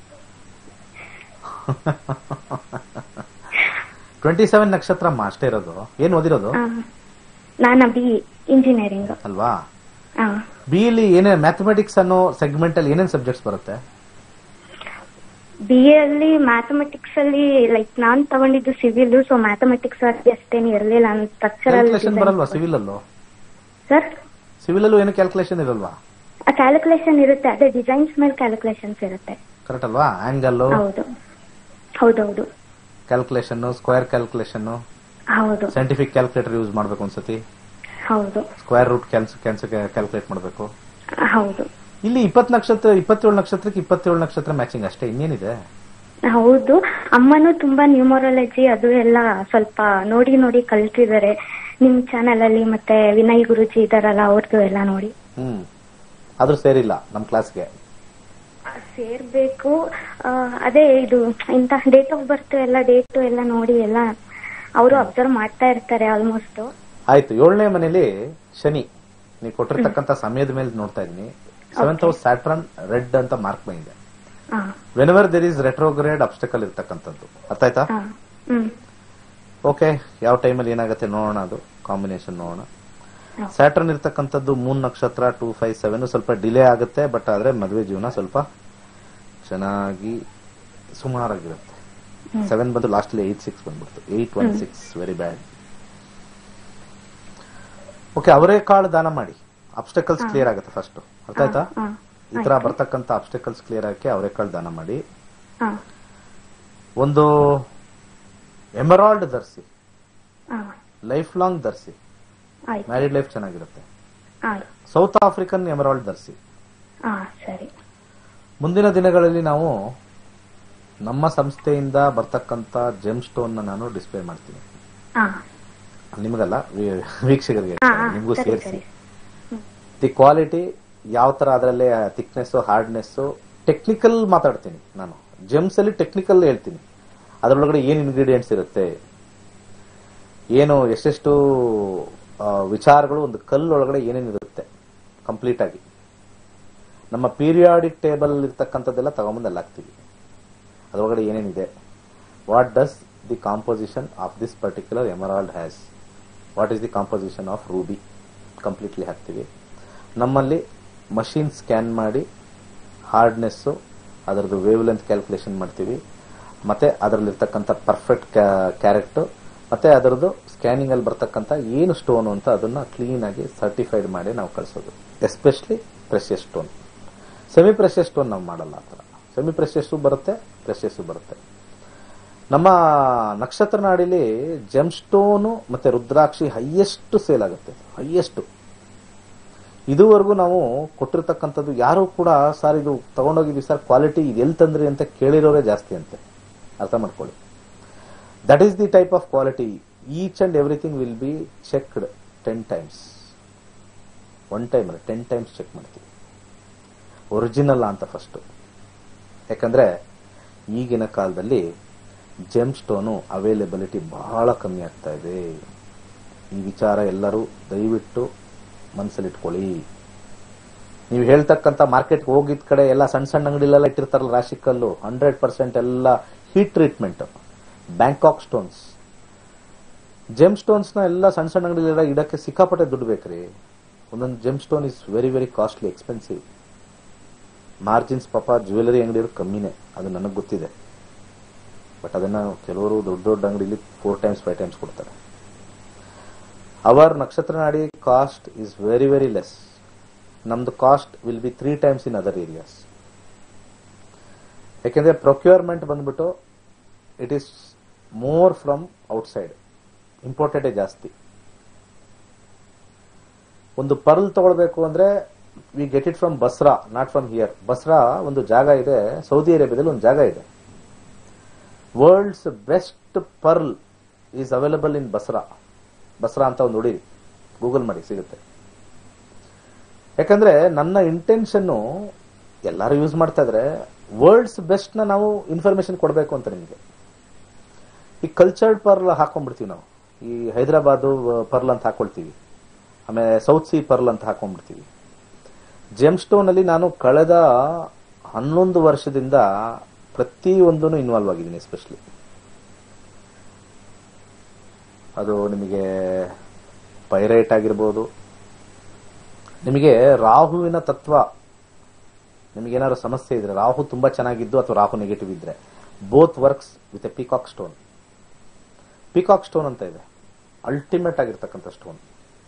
ಟ್ವೆಂಟಿ ಸೆವೆನ್ ನಕ್ಷತ್ರಮ್ಮ ಅಷ್ಟೇ ಇರೋದು ಏನ್ ಓದಿರೋದು ಆ, ನಾನ ಬಿ ಇಂಜಿನಿಯರಿಂಗ್ ಅಲ್ವಾ ಬಿ ಇಲ್ಲಿ ಏನೇ ಮ್ಯಾಥಮೆಟಿಕ್ಸ್ ಅನ್ನೋ ಸೆಗ್ಮೆಂಟ್ ಅಲ್ಲಿ ಏನೇನ್ ಸಬ್ಜೆಕ್ಟ್ಸ್ ಬರುತ್ತೆ ಬಿ ಎ ಅಲ್ಲಿ ಮ್ಯಾಥಮೆಟಿಕ್ಸ್ ಅಲ್ಲಿ ಲೈಕ್ ನಾನ್ ತಗೊಂಡಿದ್ದು ಸಿವಿಲ್ ಸೊ ಮ್ಯಾಥಮೆಟಿಕ್ಸ್ ಅಲ್ಲಿ ಅಷ್ಟೇನು ಇರ್ಲಿಲ್ಲ ಕ್ಯಾಲ್ಕುಲೇಷನ್ ಬರಲ್ವಾ ಸ್ಟ್ರಕ್ಚರಲ್ ಸಿವಿಲ್ ಅಲ್ಲೂ ಸರ್ ಸಿವಿಲ್ ಅಲ್ಲೂ ಏನು ಕ್ಯಾಲ್ಕುಲೇಷನ್ ಇರಲ್ವಾ ಕ್ಯಾಲ್ಕುಲೇಷನ್ ಇರುತ್ತೆ ಅದೇ ಡಿಸೈನ್ಸ್ ಮೇಲೆ ಕ್ಯಾಲ್ಕುಲೇಷನ್ಸ್ ಇರುತ್ತೆ ಕರೆಕ್ಟ್ ಅಲ್ವಾ ಆಂಗಲ್ ಹೌದು ಹೌದೌದು ಕ್ಯಾಲ್ಕುಲೇಷನ್ ಸ್ಕ್ವೇರ್ ಕ್ಯಾಲ್ಕುಲೇಷನ್ ಹೌದು ಸೈಂಟಿಫಿಕ್ ಕ್ಯಾಲ್ಕುಲೇಟರ್ ಯೂಸ್ ಮಾಡ್ಬೇಕು ಅನ್ಸತಿ ಹೌದು ಸ್ಕ್ವೇರ್ ರೂಟ್ ಕ್ಯಾನ್ಸ್ ಕ್ಯಾನ್ಸ್ ಕ್ಯಾಲ್ಕುಲೇಟ್ ಮಾಡಬೇಕು ಹೌದು ಇಲ್ಲಿ ಇಪ್ಪತ್ ನಕ್ಷತ್ರ ಇಪ್ಪತ್ತೇಳು ನಕ್ಷತ್ರಕ್ಕೆ ಇಪ್ಪತ್ತೇಳು ನಕ್ಷತ್ರ ಮ್ಯಾಚಿಂಗ್ ಅಷ್ಟೇ ಇನ್ನೇನಿದೆ ಹೌದು ಅಮ್ಮನೂ ತುಂಬಾ ನ್ಯೂಮರಾಲಜಿ ಅದು ಎಲ್ಲ ಸ್ವಲ್ಪ ನೋಡಿ ನೋಡಿ ಕಲ್ತಿದ್ದಾರೆ ನಿಮ್ ಚಾನೆಲ್ ಅಲ್ಲಿ ಮತ್ತೆ ವಿನಯ್ ಗುರುಜಿ ಇದಾರಲ್ಲ ಅವ್ರದ್ದು ಎಲ್ಲ ನೋಡಿ ಹ್ಮ್ ಆದ್ರೂ ಸೇರಿಲ್ಲ ನಮ್ ಕ್ಲಾಸ್ಗೆ ಸೇರ್ಬೇಕು ಆ, ಅದೇ ಇದು ಇಂತ ಡೇಟ್ ಆಫ್ ಬರ್ತ್ ಎಲ್ಲ ಡೇಟ್ ಎಲ್ಲ ನೋಡಿ ಎಲ್ಲ ಅವರು ಅಬ್ಸರ್ವ್ ಮಾಡ್ತಾ ಇರ್ತಾರೆ ಆಲ್ಮೋಸ್ಟ್ ಆಯ್ತು ಏಳನೇ ಮನೇಲಿ ಶನಿ ನೀವು ಕೊಟ್ಟಿರ್ತಕ್ಕಂಥ ಸಮಯದ ಮೇಲೆ ನೋಡ್ತಾ ಇದೀನಿ ಸೆವೆಂತ್ ಹೌಸ್ ಸ್ಯಾಟ್ರನ್ ರೆಡ್ ಅಂತ ಮಾರ್ಕ್ ಬಂದಿದೆ ಹಾ whenever there is retrograde obstacle ಇರ್ತಕ್ಕಂಥದ್ದು ಅರ್ಥ ಆಯ್ತಾ ಹಾ ಹ್ಮ್ ಓಕೆ ಯಾವ ಟೈಮಲ್ಲಿ ಏನಾಗುತ್ತೆ ನೋಡೋಣ ಅದು ಕಾಂಬಿನೇಷನ್ ನೋಡೋಣ ಹಾ. ಸ್ಯಾಟರ್ನ್ ಇರ್ತಕ್ಕಂಥದ್ದು ಮೂನ್ ನಕ್ಷತ್ರ ಟೂ ಫೈವ್ ಸೆವೆನ್ ಸ್ವಲ್ಪ ಡಿಲೇ ಆಗುತ್ತೆ ಬಟ್ ಆದ್ರೆ ಮದುವೆ ಜೀವನ ಸ್ವಲ್ಪ ಚೆನ್ನಾಗಿ ಸುಮಾರಾಗಿರುತ್ತೆ ಸೆವೆನ್ ಬಂದು ಲಾಸ್ಟ್ಲಿ ಏಟ್ ಸಿಕ್ಸ್ ಬಂದ್ಬಿಡ್ತು eight one six very bad okay ಅವರೇಕಾಳು ದಾನ ಮಾಡಿ ಅಬ್ಸ್ಟಕಲ್ಸ್ ಕ್ಲಿಯರ್ ಆಗುತ್ತೆ ಫಸ್ಟ್ ಅರ್ಥ ಆಯ್ತಾ ಹಾ ಈ ತರ ಬರ್ತಕ್ಕಂಥ ಅಬ್ಸ್ಟಕಲ್ಸ್ ಕ್ಲಿಯರ್ ಆಗಕ್ಕೆ ಅವರೇಕಾಳು ದಾನ ಮಾಡಿ ಹಾ ಒಂದು ಎಮರಾಲ್ಡ್ ಧರಿಸಿ ಹಾ ಲೈಫ್ ಲಾಂಗ್ ಧರಿಸಿ ಆಯ್ತು ಮ್ಯಾರಿಡ್ ಲೈಫ್ ಚೆನ್ನಾಗಿರುತ್ತೆ ಆಯ್ತು ಸೌತ್ ಆಫ್ರಿಕನ್ ಎಮರಾಲ್ಡ್ ಧರಿಸಿ ಹಾ ಸರಿ ಮುಂದಿನ ದಿನಗಳಲ್ಲಿ ನಾವು ನಮ್ಮ ಸಂಸ್ಥೆಯಿಂದ ಬರ್ತಕ್ಕಂಥ ಜೆಮ್ ಸ್ಟೋನ್ ನಾನು ಡಿಸ್ಪ್ಲೇ ಮಾಡ್ತೀನಿ ಹಾ ನಿಮಗಲ್ಲ ವೀ- ವೀಕ್ಷಕರಿಗೆ ಹಾ, ಹಾ, ನಿಮಗೂ ಸರಿ, ಸೇರಿಸಿ ಸರಿ. ದಿ ಕ್ವಾಲಿಟಿ ಯಾವ ತರ ಅದರಲ್ಲಿ ಥಿಕ್ನೆಸ್ ಹಾರ್ಡ್ನೆಸ್ ಟೆಕ್ನಿಕಲ್ ಮಾತಾಡ್ತೀನಿ ನಾನು ಜೆಮ್ಸ್ ಅಲ್ಲಿ ಟೆಕ್ನಿಕಲ್ ಹೇಳ್ತೀನಿ ಅದರೊಳಗಡೆ ಏನ್ ಇಂಗ್ರೀಡಿಯೆಂಟ್ಸ್ ಇರುತ್ತೆ ಏನು ಎಷ್ಟೆಷ್ಟು ಆ, ವಿಚಾರಗಳು ಒಂದು ಕಲ್ಲು ಒಳಗಡೆ ಏನೇನಿರುತ್ತೆ ಕಂಪ್ಲೀಟ್ ಆಗಿ ನಮ್ಮ ಪೀರಿಯಾಡಿಕ್ ಟೇಬಲ್ ಇರ್ತಕ್ಕಂಥದ್ದೆಲ್ಲ ತಗೊಂಬಂದು ಅಲ್ಲಿ ಹಾಕ್ತೀವಿ ಅದರೊಳಗಡೆ ಏನೇನಿದೆ what does the composition of this particular emerald has what is the composition of ruby completely ಹಾಕ್ತೀವಿ ನಮ್ಮಲ್ಲಿ ಮಷಿನ್ ಸ್ಕ್ಯಾನ್ ಮಾಡಿ ಹಾರ್ಡ್ನೆಸ್ಸು ಅದರದ್ದು ವೇವ್ ಲೆಂತ್ ಕ್ಯಾಲ್ಕುಲೇಷನ್ ಮಾಡ್ತೀವಿ ಮತ್ತೆ ಅದರಲ್ಲಿರ್ತಕ್ಕಂಥ ಪರ್ಫೆಕ್ಟ್ ಕ್ಯಾರೆಕ್ಟರ್ ಮತ್ತೆ ಅದರದ್ದು ಸ್ಕ್ಯಾನಿಂಗ್ ಅಲ್ಲಿ ಬರ್ತಕ್ಕಂಥ ಏನು ಸ್ಟೋನ್ ಅಂತ ಅದನ್ನ ಕ್ಲೀನ್ ಆಗಿ ಸರ್ಟಿಫೈಡ್ ಮಾಡಿ ನಾವು ಕಳಿಸೋದು especially precious stone semi precious stone ನಾವು ಮಾಡಲ್ಲ ಆ ಥರ ಸೆಮಿ ಪ್ರೆಷಿಯಸ್ಸು ಬರುತ್ತೆ ಪ್ರೆಷಿಯಸ್ಸು ಬರುತ್ತೆ ನಮ್ಮ ನಕ್ಷತ್ರ ನಾಡಿಲಿ ಜೆಮ್ ಸ್ಟೋನು ಮತ್ತೆ ರುದ್ರಾಕ್ಷಿ ಹೈಯೆಸ್ಟ್ ಸೇಲ್ ಆಗುತ್ತೆ ಹೈಯೆಸ್ಟ್ ಇದುವರೆಗೂ ನಾವು ಕೊಟ್ಟಿರ್ತಕ್ಕಂಥದ್ದು ಯಾರು ಕೂಡ ಸರ್ ಇದು ತಗೊಂಡೋಗಿದ್ವಿ ಸರ್ ಕ್ವಾಲಿಟಿ ಇದು ಎಲ್ಲಿ ತಂದ್ರಿ ಅಂತ ಕೇಳಿರೋರೇ ಜಾಸ್ತಿ ಅಂತೆ ಅರ್ಥ ಮಾಡ್ಕೊಳ್ಳಿ that is the type of quality each and everything will be checked ten times one time ಅಲ್ಲ ಟೆನ್ ಟೈಮ್ಸ್ ಚೆಕ್ ಮಾಡ್ತೀವಿ ಒರಿಜಿನಲ್ ಅಂತ ಫಸ್ಟ್ ಯಾಕಂದ್ರೆ ಈಗಿನ ಕಾಲದಲ್ಲಿ ಜೆಮ್ ಸ್ಟೋನು ಅವೈಲೇಬಿಲಿಟಿ ಬಹಳ ಕಮ್ಮಿ ಆಗ್ತಾ ಇದೆ ಈ ವಿಚಾರ ಎಲ್ಲರೂ ದಯವಿಟ್ಟು ಮನಸ್ಸಲ್ಲಿ ಇಟ್ಕೊಳ್ಳಿ ನೀವು ಹೇಳ್ತಕ್ಕಂಥ ಮಾರ್ಕೆಟ್ ಹೋಗಿದ ಕಡೆ ಎಲ್ಲ ಸಣ್ಣ ಸಣ್ಣ ಅಂಗಡಿಲೆಲ್ಲ ಇಟ್ಟಿರ್ತಾರಲ್ಲ ರಾಶಿಕಲ್ಲು ಹಂಡ್ರೆಡ್ ಪರ್ಸೆಂಟ್ ಎಲ್ಲ heat treatment Bangkok stones gem stones ನ ಎಲ್ಲ ಸಣ್ಣ ಸಣ್ಣ ಅಂಗಡಿಲೆಲ್ಲ ಇಡಕ್ಕೆ ಸಿಕ್ಕಾಪಟ್ಟೆ ದುಡ್ಡು ಬೇಕ್ರಿ ಒಂದೊಂದು gem stone is very very costly expensive margins ಪಾಪ ಜ್ಯುವೆಲರಿ ಅಂಗಡಿಯವರು ಕಮ್ಮಿನೇ ಅದು ನನಗೆ ಗೊತ್ತಿದೆ ಬಟ್ ಅದನ್ನ ಕೆಲವರು ದೊಡ್ಡ ದೊಡ್ಡ ಅಂಗಡಿಲಿ ಫೋರ್ ಟೈಮ್ಸ್ ಫೈವ್ ಟೈಮ್ಸ್ ಕೊಡ್ತಾರೆ our Nakshatra Nadi cost is very very less ನಮ್ದು cost will be three times in other areas ಯಾಕೆಂದ್ರೆ ಪ್ರೊಕ್ಯೂರ್ಮೆಂಟ್ ಬಂದ್ಬಿಟ್ಟು it is more from outside ಇಂಪೋರ್ಟೆಡೇ ಜಾಸ್ತಿ ಒಂದು ಪರ್ಲ್ ತಗೊಳ್ಬೇಕು ಅಂದ್ರೆ we get it from Basra not from here Basra ಒಂದು ಜಾಗ ಇದೆ ಸೌದಿ ಅರೇಬಿಯಾದಲ್ಲಿ ಒಂದು ಜಾಗ ಇದೆ world's best pearl is available in Basra Basra ಅಂತ ಒಂದು ಹೊಡೀರಿ ಗೂಗಲ್ ಮಾಡಿ ಸಿಗುತ್ತೆ ಯಾಕಂದ್ರೆ ನನ್ನ ಇಂಟೆನ್ಷನ್ ಎಲ್ಲರೂ ಯೂಸ್ ಮಾಡ್ತಾ ಇದ್ರೆ ವರ್ಲ್ಡ್ಸ್ ಬೆಸ್ಟ್ ನ ನಾವು ಇನ್ಫಾರ್ಮೇಶನ್ ಕೊಡಬೇಕು ಅಂತ ನಿಮಗೆ ಈ ಕಲ್ಚರ್ಡ್ ಪರ್ಲ್ ಹಾಕೊಂಡ್ಬಿಡ್ತೀವಿ ನಾವು ಈ ಹೈದರಾಬಾದ್ ಪರ್ಲ್ ಅಂತ ಹಾಕೊಳ್ತೀವಿ ಆಮೇಲೆ ಸೌತ್ ಸಿ ಪರ್ಲ್ ಅಂತ ಹಾಕೊಂಡ್ಬಿಡ್ತೀವಿ ಜೆಮ್ ಸ್ಟೋನ್ ಅಲ್ಲಿ ನಾನು ಕಳೆದ ಹನ್ನೊಂದು ವರ್ಷದಿಂದ ಪ್ರತಿಯೊಂದೂ ಇನ್ವಾಲ್ವ್ ಆಗಿದ್ದೀನಿ ಎಸ್ಪೆಷಲಿ ಅದು ನಿಮಗೆ ಪೈರೈಟ್ ಆಗಿರ್ಬೋದು ನಿಮಗೆ ರಾಹುವಿನ ತತ್ವ ನಿಮಗೇನಾದ್ರು ಸಮಸ್ಯೆ ಇದ್ರೆ ರಾಹು ತುಂಬಾ ಚೆನ್ನಾಗಿದ್ದು ಅಥವಾ ರಾಹು ನೆಗೆಟಿವ್ ಇದ್ರೆ both works with a peacock stone peacock stone ಅಂತ ಇದೆ ಅಲ್ಟಿಮೇಟ್ ಆಗಿರ್ತಕ್ಕಂಥ ಸ್ಟೋನ್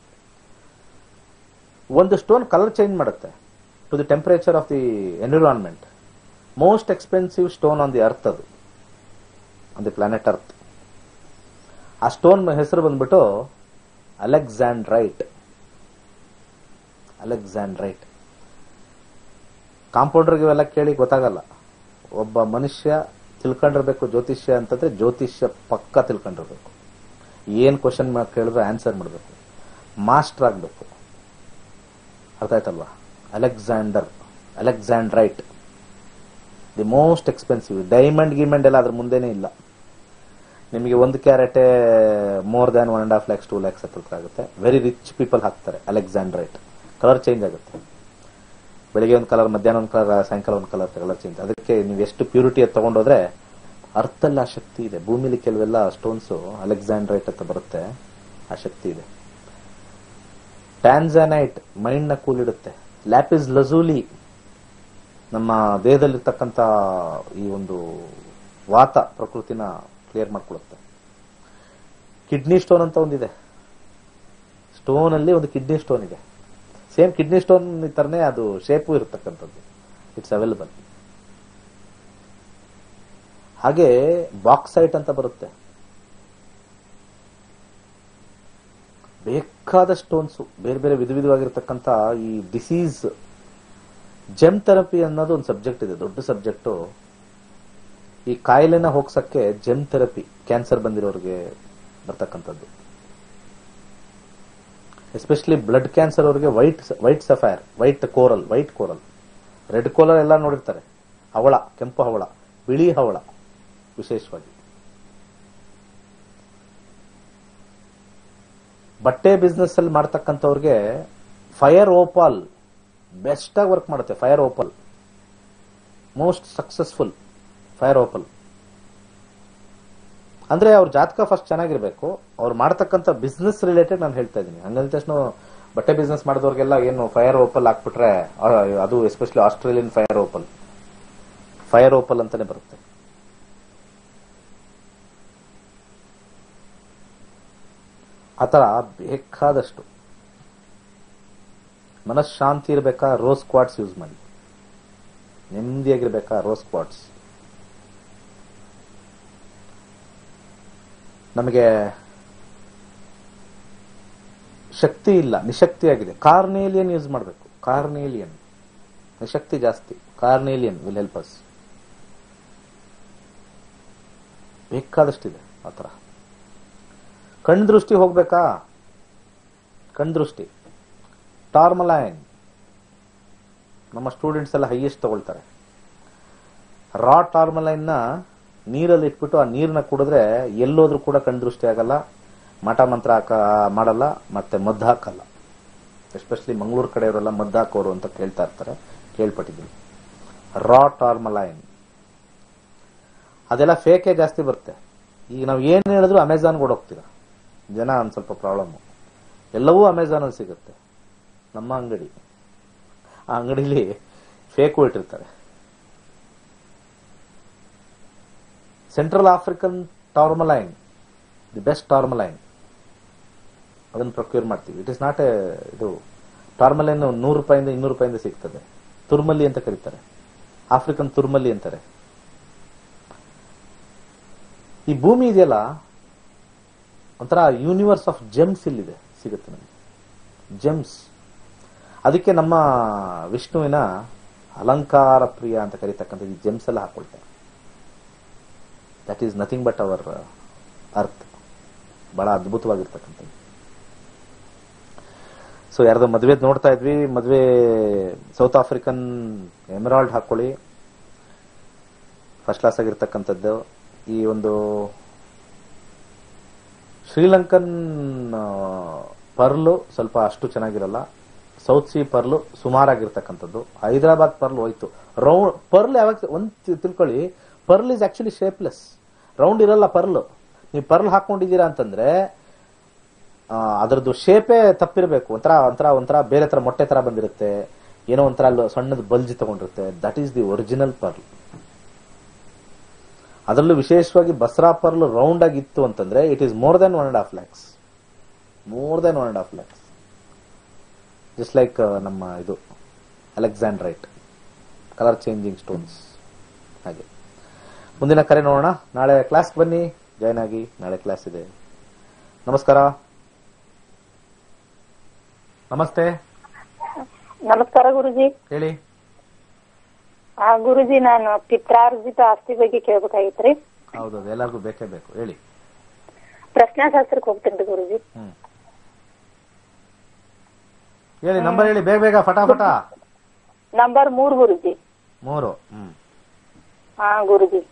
ಒಂದು ಸ್ಟೋನ್ ಕಲರ್ ಚೇಂಜ್ ಮಾಡುತ್ತೆ to the temperature of the environment most expensive stone on the earth ಅದು ಆನ್ ದಿ ಪ್ಲಾನೆಟ್ ಅರ್ತ್ ಆ ಸ್ಟೋನ್ ಹೆಸರು ಬಂದ್ಬಿಟ್ಟು ಅಲೆಕ್ಸಾಂಡ್ರೈಟ್ ಅಲೆಕ್ಸಾಂಡ್ರೈಟ್ ಕಾಂಪೌಂಡರ್ಗೆ ಇವೆಲ್ಲ ಕೇಳಿ ಗೊತ್ತಾಗಲ್ಲ ಒಬ್ಬ ಮನುಷ್ಯ ತಿಳ್ಕೊಂಡಿರ್ಬೇಕು ಜ್ಯೋತಿಷ್ಯ ಅಂತಂದ್ರೆ ಜ್ಯೋತಿಷ್ಯ ಪಕ್ಕ ತಿಳ್ಕೊಂಡಿರ್ಬೇಕು ಏನ್ ಕ್ವಶನ್ ಕೇಳಿದ್ರೆ ಆನ್ಸರ್ ಮಾಡಬೇಕು ಮಾಸ್ಟರ್ ಆಗಬೇಕು ಅರ್ಥ ಆಯ್ತಲ್ವಾ Alexander alexandrite the most expensive diamond ಗಿಮಂಡ್ ಎಲ್ಲ ಅದ್ರ ಮುಂದೆನೇ ಇಲ್ಲ ನಿಮಗೆ ಒಂದು ಕ್ಯಾರೆಟೇ more than one and half lakhs two lakhs ಹತ್ರ ಆಗುತ್ತೆ ವೆರಿ ರಿಚ್ ಪೀಪಲ್ ಹಾಕ್ತಾರೆ ಅಲೆಕ್ಸಾಂಡ್ರೈಟ್ ಕಲರ್ ಚೇಂಜ್ ಆಗುತ್ತೆ ಬೆಳಿಗ್ಗೆ ಒಂದು ಕಲರ್ ಮಧ್ಯಾಹ್ನ ಒಂದು ಕಲರ್ ಸಾಯಂಕಾಲ ಒಂದು ಕಲರ್ ಕಲರ್ ಚೇಂಜ್ ಅದಕ್ಕೆ ನೀವು ಎಷ್ಟು ಪ್ಯೂರಿಟಿ ಅದು ತಗೊಂಡೋದ್ರೆ ಅರ್ಥಲ್ಲಿ ಆ ಶಕ್ತಿ ಇದೆ ಭೂಮಿಲಿ ಕೆಲವೆಲ್ಲ ಸ್ಟೋನ್ಸ್ ಅಲೆಕ್ಸಾಂಡ್ರೈಟ್ ಅಂತ ಬರುತ್ತೆ ಆ ಶಕ್ತಿ ಇದೆ ಟ್ಯಾನ್ಸಾನೈಟ್ ಮೈಂಡ್ ನ ಕೂಲಿಡುತ್ತೆ ಲ್ಯಾಪಿಸ್ ಲಜೂಲಿ ನಮ್ಮ ದೇಹದಲ್ಲಿರ್ತಕ್ಕಂಥ ಈ ಒಂದು ವಾತ ಪ್ರಕೃತಿನ ಕ್ಲಿಯರ್ ಮಾಡ್ಕೊಳುತ್ತೆ ಕಿಡ್ನಿ ಸ್ಟೋನ್ ಅಂತ ಒಂದಿದೆ ಸ್ಟೋನ್ ಅಲ್ಲಿ ಒಂದು ಕಿಡ್ನಿ ಸ್ಟೋನ್ ಇದೆ ಸೇಮ್ ಕಿಡ್ನಿ ಸ್ಟೋನ್ ತರನೇ ಅದು ಶೇಪು ಇರತಕ್ಕಂಥದ್ದು ಇಟ್ಸ್ ಅವೈಲಬಲ್ ಹಾಗೆ ಬಾಕ್ಸೈಟ್ ಅಂತ ಬರುತ್ತೆ ಬೇಕಾದ ಸ್ಟೋನ್ಸ್ ಬೇರೆ ಬೇರೆ ವಿಧ ವಿಧವಾಗಿರ್ತಕ್ಕಂಥ ಈ ಡಿಸೀಸ್ ಜೆಮ್ ಥೆರಪಿ ಅನ್ನೋದು ಒಂದು ಸಬ್ಜೆಕ್ಟ್ ಇದೆ ದೊಡ್ಡ ಸಬ್ಜೆಕ್ಟು ಈ ಕಾಯಿಲೆನ ಹೋಗ್ಸಕ್ಕೆ ಜೆಮ್ ಥೆರಪಿ ಕ್ಯಾನ್ಸರ್ ಬಂದಿರೋರಿಗೆ ಬರ್ತಕ್ಕಂಥದ್ದು ಎಸ್ಪೆಷಲಿ ಬ್ಲಡ್ ಕ್ಯಾನ್ಸರ್ ಅವರಿಗೆ white white sapphire white coral white coral red coral ಎಲ್ಲ ನೋಡಿರ್ತಾರೆ ಹವಳ ಕೆಂಪು ಹವಳ ಬಿಳಿ ಹವಳ ವಿಶೇಷವಾಗಿ ಬಟ್ಟೆ ಬಿಸ್ನೆಸ್ ಅಲ್ಲಿ ಮಾಡ್ತಕ್ಕಂಥವ್ರಿಗೆ ಫೈರ್ ಓಪಾಲ್ ಬೆಸ್ಟ್ ಆಗಿ ವರ್ಕ್ ಮಾಡುತ್ತೆ fire opal most successful fire opal ಅಂದ್ರೆ ಅವ್ರ ಜಾತಕ ಫಸ್ಟ್ ಚೆನ್ನಾಗಿರ್ಬೇಕು ಅವ್ರು ಮಾಡ್ತಕ್ಕಂಥ ಬಿಸ್ನೆಸ್ ರಿಲೇಟೆಡ್ ನಾನು ಹೇಳ್ತಾ ಇದ್ದೀನಿ ಹಂಗಂದ ತಕ್ಷಣ ಬಟ್ಟೆ ಬಿಸ್ನೆಸ್ ಮಾಡಿದವ್ರಿಗೆಲ್ಲ ಏನು ಫೈರ್ ಓಪಲ್ ಹಾಕ್ಬಿಟ್ರೆ ಆ, ಅದು especially Australian fire opal fire opal ಅಂತಾನೆ ಬರುತ್ತೆ ಆತರ ಬೇಕಾದಷ್ಟು ಮನಃಶಾಂತಿ ಇರಬೇಕಾ ರೋಸ್ ಕ್ವಾಟ್ಸ್ ಯೂಸ್ ಮಾಡಿ ನೆಮ್ಮದಿಯಾಗಿರ್ಬೇಕಾ ರೋಸ್ ಕ್ವಾಟ್ಸ್ ನಮಗೆ ಶಕ್ತಿ ಇಲ್ಲ ನಿಶಕ್ತಿಯಾಗಿದೆ ಕಾರ್ನೇಲಿಯನ್ ಯೂಸ್ ಮಾಡಬೇಕು ಕಾರ್ನೇಲಿಯನ್ ನಿಶಕ್ತಿ ಜಾಸ್ತಿ ಕಾರ್ನೇಲಿಯನ್ ವಿಲ್ ಹೆಲ್ಪ್ ಅಸ್ ಬೇಕಾದಷ್ಟಿದೆ ಆ ಥರ ಕಣ್ ದೃಷ್ಟಿ ಹೋಗ್ಬೇಕಾ ಕಣ್ ದೃಷ್ಟಿ ಟಾರ್ಮಲೈನ್ ನಮ್ಮ ಸ್ಟೂಡೆಂಟ್ಸ್ ಎಲ್ಲ ಹೈಯೆಸ್ಟ್ ತಗೊಳ್ತಾರೆ ರಾ ಟಾರ್ಮಲೈನ್ ನ ನೀರಲ್ಲಿ ಇಟ್ಬಿಟ್ಟು ಆ ನೀರನ್ನ ಕುಡಿದ್ರೆ ಎಲ್ಲೋದ್ರೂ ಕೂಡ ಕಣ್ ದೃಷ್ಟಿ ಆಗಲ್ಲ ಮಠ ಮಂತ್ರ ಹಾಕ ಮಾಡಲ್ಲ ಮತ್ತೆ ಮದ್ದು ಹಾಕಲ್ಲ ಎಸ್ಪೆಷಲಿ ಮಂಗಳೂರು ಕಡೆಯವರೆಲ್ಲ ಮದ್ದು ಹಾಕೋರು ಅಂತ ಕೇಳ್ತಾ ಇರ್ತಾರೆ ಕೇಳ್ಪಟ್ಟಿದ್ದೀನಿ ರಾ ಟಾರ್ಮಲೈನ್ ಅದೆಲ್ಲ ಫೇಕೇ ಜಾಸ್ತಿ ಬರುತ್ತೆ ಈಗ ನಾವು ಏನ್ ಹೇಳಿದ್ರು ಅಮೆಝಾನ್ಗೆ ಓಡೋಗ್ತೀರಾ ಜನ ಒಂದ್ ಸ್ವಲ್ಪ ಪ್ರಾಬ್ಲಮ್ ಎಲ್ಲವೂ ಅಮೆಝಾನ್ ಅಲ್ಲಿ ಸಿಗುತ್ತೆ ನಮ್ಮ ಅಂಗಡಿ ಆ ಅಂಗಡಿಲಿ ಫೇಕು ಇಟ್ಟಿರ್ತಾರೆ central African tourmaline the best tourmaline ಅದನ್ನು ಪ್ರೊಕ್ಯೂರ್ ಮಾಡ್ತೀವಿ ಇಟ್ ಇಸ್ ನಾಟ್ ಎ ಇದು ಟಾರ್ಮಲೈನ್ ನೂರು ರೂಪಾಯಿಂದ ಇನ್ನೂರು ರೂಪಾಯಿಂದ ಸಿಗ್ತದೆ ತುರ್ಮಲ್ಲಿ ಅಂತ ಕರೀತಾರೆ ಆಫ್ರಿಕನ್ ತುರ್ಮಲ್ಲಿ ಅಂತಾರೆ ಈ ಭೂಮಿ ಇದೆಯಲ್ಲ ಒಂಥರ ಯೂನಿವರ್ಸ್ ಆಫ್ ಜೆಮ್ಸ್ ಇಲ್ಲಿದೆ ಸಿಗುತ್ತೆ ನಮಗೆ ಜೆಮ್ಸ್ ಅದಕ್ಕೆ ನಮ್ಮ ವಿಷ್ಣುವಿನ ಅಲಂಕಾರ ಪ್ರಿಯ ಅಂತ ಕರೀತಕ್ಕಂಥ ಈ ಜೆಮ್ಸ್ ಎಲ್ಲ ಹಾಕೊಳ್ತಾರೆ that is nothing but our earth ಬಹಳ ಅದ್ಭುತವಾಗಿರ್ತಕ್ಕಂಥದ್ದು ಸೊ ಯಾರ್ದೋ ಮದುವೆ ನೋಡ್ತಾ ಇದ್ವಿ ಮದುವೆ ಸೌತ್ ಆಫ್ರಿಕನ್ ಎಮರಾಲ್ಡ್ ಹಾಕೊಳ್ಳಿ ಫಸ್ಟ್ ಕ್ಲಾಸ್ ಆಗಿರ್ತಕ್ಕಂಥದ್ದು ಈ ಒಂದು ಶ್ರೀಲಂಕನ್ ಪರ್ಲು ಸ್ವಲ್ಪ ಅಷ್ಟು ಚೆನ್ನಾಗಿರಲ್ಲ ಸೌತ್ ಸಿ ಪರ್ಲು ಸುಮಾರಾಗಿರ್ತಕ್ಕಂಥದ್ದು ಹೈದರಾಬಾದ್ ಪರ್ಲ್ ಹೋಯ್ತು ರೌಂಡ್ ಪರ್ಲ್ ಯಾವಾಗ ಒಂದ್ ತಿಳ್ಕೊಳ್ಳಿ pearl is actually shapeless round ಇರಲ್ಲ ಪರ್ಲ್ ನೀವು ಪರ್ಲ್ ಹಾಕೊಂಡಿದ್ದೀರಾ ಅಂತಂದ್ರೆ ಆ, ಅದರದ್ದು ಶೇಪೇ ತಪ್ಪಿರಬೇಕು ಒಂಥರ ಒಂಥರ ಒಂಥರ ಬೇರೆ ತರ ಮೊಟ್ಟೆ ತರ ಬಂದಿರುತ್ತೆ ಏನೋ ಒಂಥರ ಅಲ್ಲಿ ಸಣ್ಣದ ಬಲ್ಜಿ ತಗೊಂಡಿರುತ್ತೆ that is the original pearl ಅದರಲ್ಲೂ ವಿಶೇಷವಾಗಿ ಬಸ್ರಾ ಪರ್ಲ್ ರೌಂಡ್ ಆಗಿತ್ತು ಅಂತಂದ್ರೆ it is more than one and half lakhs more than one and half lakhs just like ನಮ್ಮ ಇದು ಅಲೆಕ್ಸಾಂಡ್ರೈಟ್ ಕಲರ್ ಚೇಂಜಿಂಗ್ ಸ್ಟೋನ್ಸ್ ಹಾಗೆ ಮುಂದಿನ ಕರೆ ನೋಡೋಣ ನಾಳೆ ಕ್ಲಾಸ್ ಬನ್ನಿ ಜಾಯ್ನ್ ಆಗಿ ನಾಳೆ ಕ್ಲಾಸ್ ಇದೆ ನಮಸ್ಕಾರ ನಮಸ್ತೆ ನಮಸ್ಕಾರ ಗುರುಜಿ ಹೇಳಿ ಆ ಗುರುಜಿ ನಾನು ಪಿತ್ರಾರ್ಜಿತ ಆಸ್ತಿ ಬಗ್ಗೆ ಕೇಳ್ಬೇಕಾಗಿತ್ರಿ ಹೌದೌದು ಎಲ್ಲರಿಗೂ ಬೇಕೇ ಬೇಕು ಹೇಳಿ ಪ್ರಶ್ನಾಶಾಸ್ತ್ರಕ್ಕೆ ಹೋಗ್ತೇನ್ರಿ ಗುರುಜಿ ಹ್ಮ್ ಹೇಳಿ ನಂಬರ್ ಹೇಳಿ ಬೇಗ ಬೇಗ ಫಟಾಫಟ ನಂಬರ್ ಮೂರ್ ಗುರುಜಿ ಮೂರು ಹ್ಮ್ ಹಾ ಗುರುಜಿ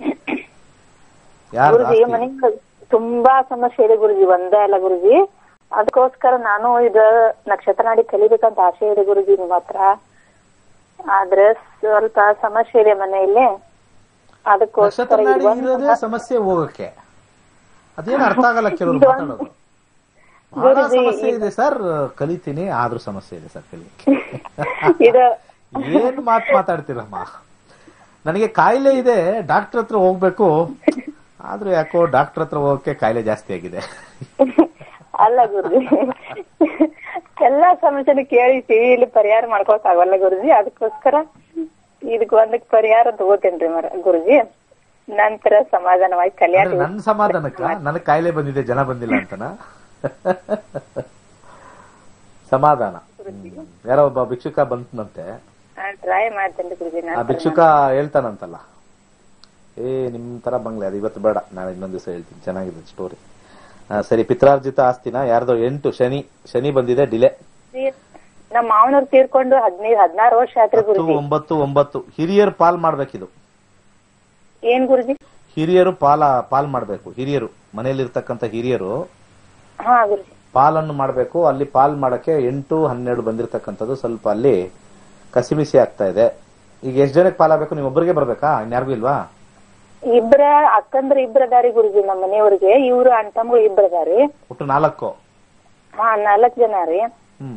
ಯಾರು ಗುರುಜಿ ಮನೆಗೆ ತುಂಬಾ ಸಮಸ್ಯೆ ಇದೆ ಗುರುಜಿ ಒಂದೇ ಅಲ್ಲ ಗುರುಜಿ ಅದಕ್ಕೋಸ್ಕರ ನಾನು ಇದ ನಕ್ಷತ್ರ ನಾಡಿ ಕಲಿಬೇಕಂತ ಆಸೆ ಇದೆ ಗುರುಜಿ ನಿಮ್ಮ ಹತ್ರ ಆದ್ರೆ ಸ್ವಲ್ಪ ಸಮಸ್ಯೆ ಇದೆ ಮನೆಯಲ್ಲಿ ಅದಕ್ಕೋಸ್ಕರ ನಕ್ಷತ್ರ ನಾಡಿ ಇದು ಒಂದು- ಇರೋದೇ ಸಮಸ್ಯೆ ಹೋಗಕ್ಕೆ ಅದೇನು ಅರ್ಥ ಆಗಲ್ಲ ಕೆಲವರು ಇದು ಒಂದು- ಮಾತಾಡೋದು ಬಹಳ ಗುರುಜಿ, ಸಮಸ್ಯೆ ಇದೆ ಸರ್ ಕಲಿತೀನಿ ಆದ್ರೂ ಸಮಸ್ಯೆ ಇದೆ ಸರ್ ಕಲಿಯಕ್ಕೆ ಇದು ಏನ್ ಮಾತು ಮಾತಾಡ್ತೀರಮ್ಮ ನನಗೆ ಕಾಯಿಲೆ ಇದೆ ಡಾಕ್ಟರ್ ಹತ್ರ ಹೋಗ್ಬೇಕು ಆದ್ರೂ ಯಾಕೋ ಡಾಕ್ಟರ್ ಹತ್ರ ಹೋಗಕ್ಕೆ ಕಾಯಿಲೆ ಜಾಸ್ತಿ ಆಗಿದೆ ಅಲ್ಲ ಗುರುಜಿ ಎಲ್ಲಾ ಸಮಸ್ಯೆನ ಕೇಳಿ ಟಿವಿಯಲ್ಲಿ ಪರಿಹಾರ ಮಾಡ್ಕೊಳಕ್ ಆಗಲ್ಲ ಗುರುಜಿ ಅದಕ್ಕೋಸ್ಕರ ಇದಕ್ ಒಂದಕ್ ಪರಿಹಾರ ತಗೋತೇನ್ರಿ ಮರ ಗುರುಜಿ ನಂತರ ಸಮಾಧಾನವಾಗಿ ಕಲಿಯಾಕ ಅಂದ್ರೆ ನನ್ನ ಸಮಾಧಾನಕ್ಕ ನನಗ್ ಕಾಯಿಲೆ ಬಂದಿದೆ ಜನ ಬಂದಿಲ್ಲ ಅಂತನ ಸಮಾಧಾನ ಹ್ಮ್. ಯಾರೋ ಒಬ್ಬ ಭಿಕ್ಷುಕ ಬಂತಂತೆ ಟ್ರೈ ಮಾಡ್ತೇನ್ರಿ ಗುರುಜಿ ಆ ನಾನು ಭಿಕ್ಷುಕ ಹೇಳ್ತಾನಂತಲ್ಲ ಏ ನಿಮ್ ತರ ಬಂಗ್ಲೆ ಅದು ಇವತ್ತು ಬೇಡ ನಾಳೆ ಇನ್ನೊಂದ್ ದಿವಸ ಹೇಳ್ತೀನಿ ಚೆನ್ನಾಗಿದೆ ಸ್ಟೋರಿ ಸರಿ ಪಿತ್ರಾರ್ಜಿತ ಆಸ್ತಿನ ಯಾರ್ದೋ ಎಂಟು ಶನಿ ಶನಿ ಬಂದಿದೆ ಡಿಲೆ ನಮ್ಮ ಮಾವನವ್ರು ತೀರ್ಕೊಂಡು ಹದಿನೈದು ಹದಿನಾರು ವರ್ಷ ಆತ್ರಿ ಹತ್ತು ಗುರುಜಿ ಒಂಬತ್ತು ಒಂಬತ್ತು ಹಿರಿಯರು ಪಾಲ್ ಮಾಡ್ಬೇಕಿದು ಏನ್ ಗುರುಜಿ ಹಿರಿಯರು ಪಾಲ ಪಾಲ್ ಮಾಡ್ಬೇಕು ಹಿರಿಯರು ಮನೆಯಲ್ಲಿರ್ತಕ್ಕಂಥ ಹಿರಿಯರು ಹಾ ಗುರುಜಿ ಪಾಲನ್ನು ಮಾಡಬೇಕು ಅಲ್ಲಿ ಪಾಲ್ ಮಾಡಕ್ಕೆ ಎಂಟು ಹನ್ನೆರಡು ಬಂದಿರತಕ್ಕಂಥದ್ದು ಸ್ವಲ್ಪ ಅಲ್ಲಿ ಕಸಿಮಿಸಿ ಆಗ್ತಾ ಇದೆ ಈಗ ಎಷ್ಟ್ ಜನಕ್ಕೆ ಪಾಲಾಗಬೇಕು ನೀವು ಒಬ್ಬರಿಗೆ ಬರ್ಬೇಕಾ ಇನ್ಯಾರಿಗೂ ಇಲ್ವಾ ಇಬ್ರ ಅಕ್ಕಂದ್ರ ಇಬ್ರ ಅದಾರಿ ಗುರುಜಿ ನಮ್ಮ ಮನೆಯವ್ರಿಗೆ ಇವ್ರು ಅಣ್ಣ ತಮ್ಮಗಳು ಇಬ್ರ ಅದಾರಿ ಒಟ್ಟು ನಾಲ್ಕು ಹಾ ನಾಲ್ಕ್ ಜನ ರೀ ಹ್ಮ್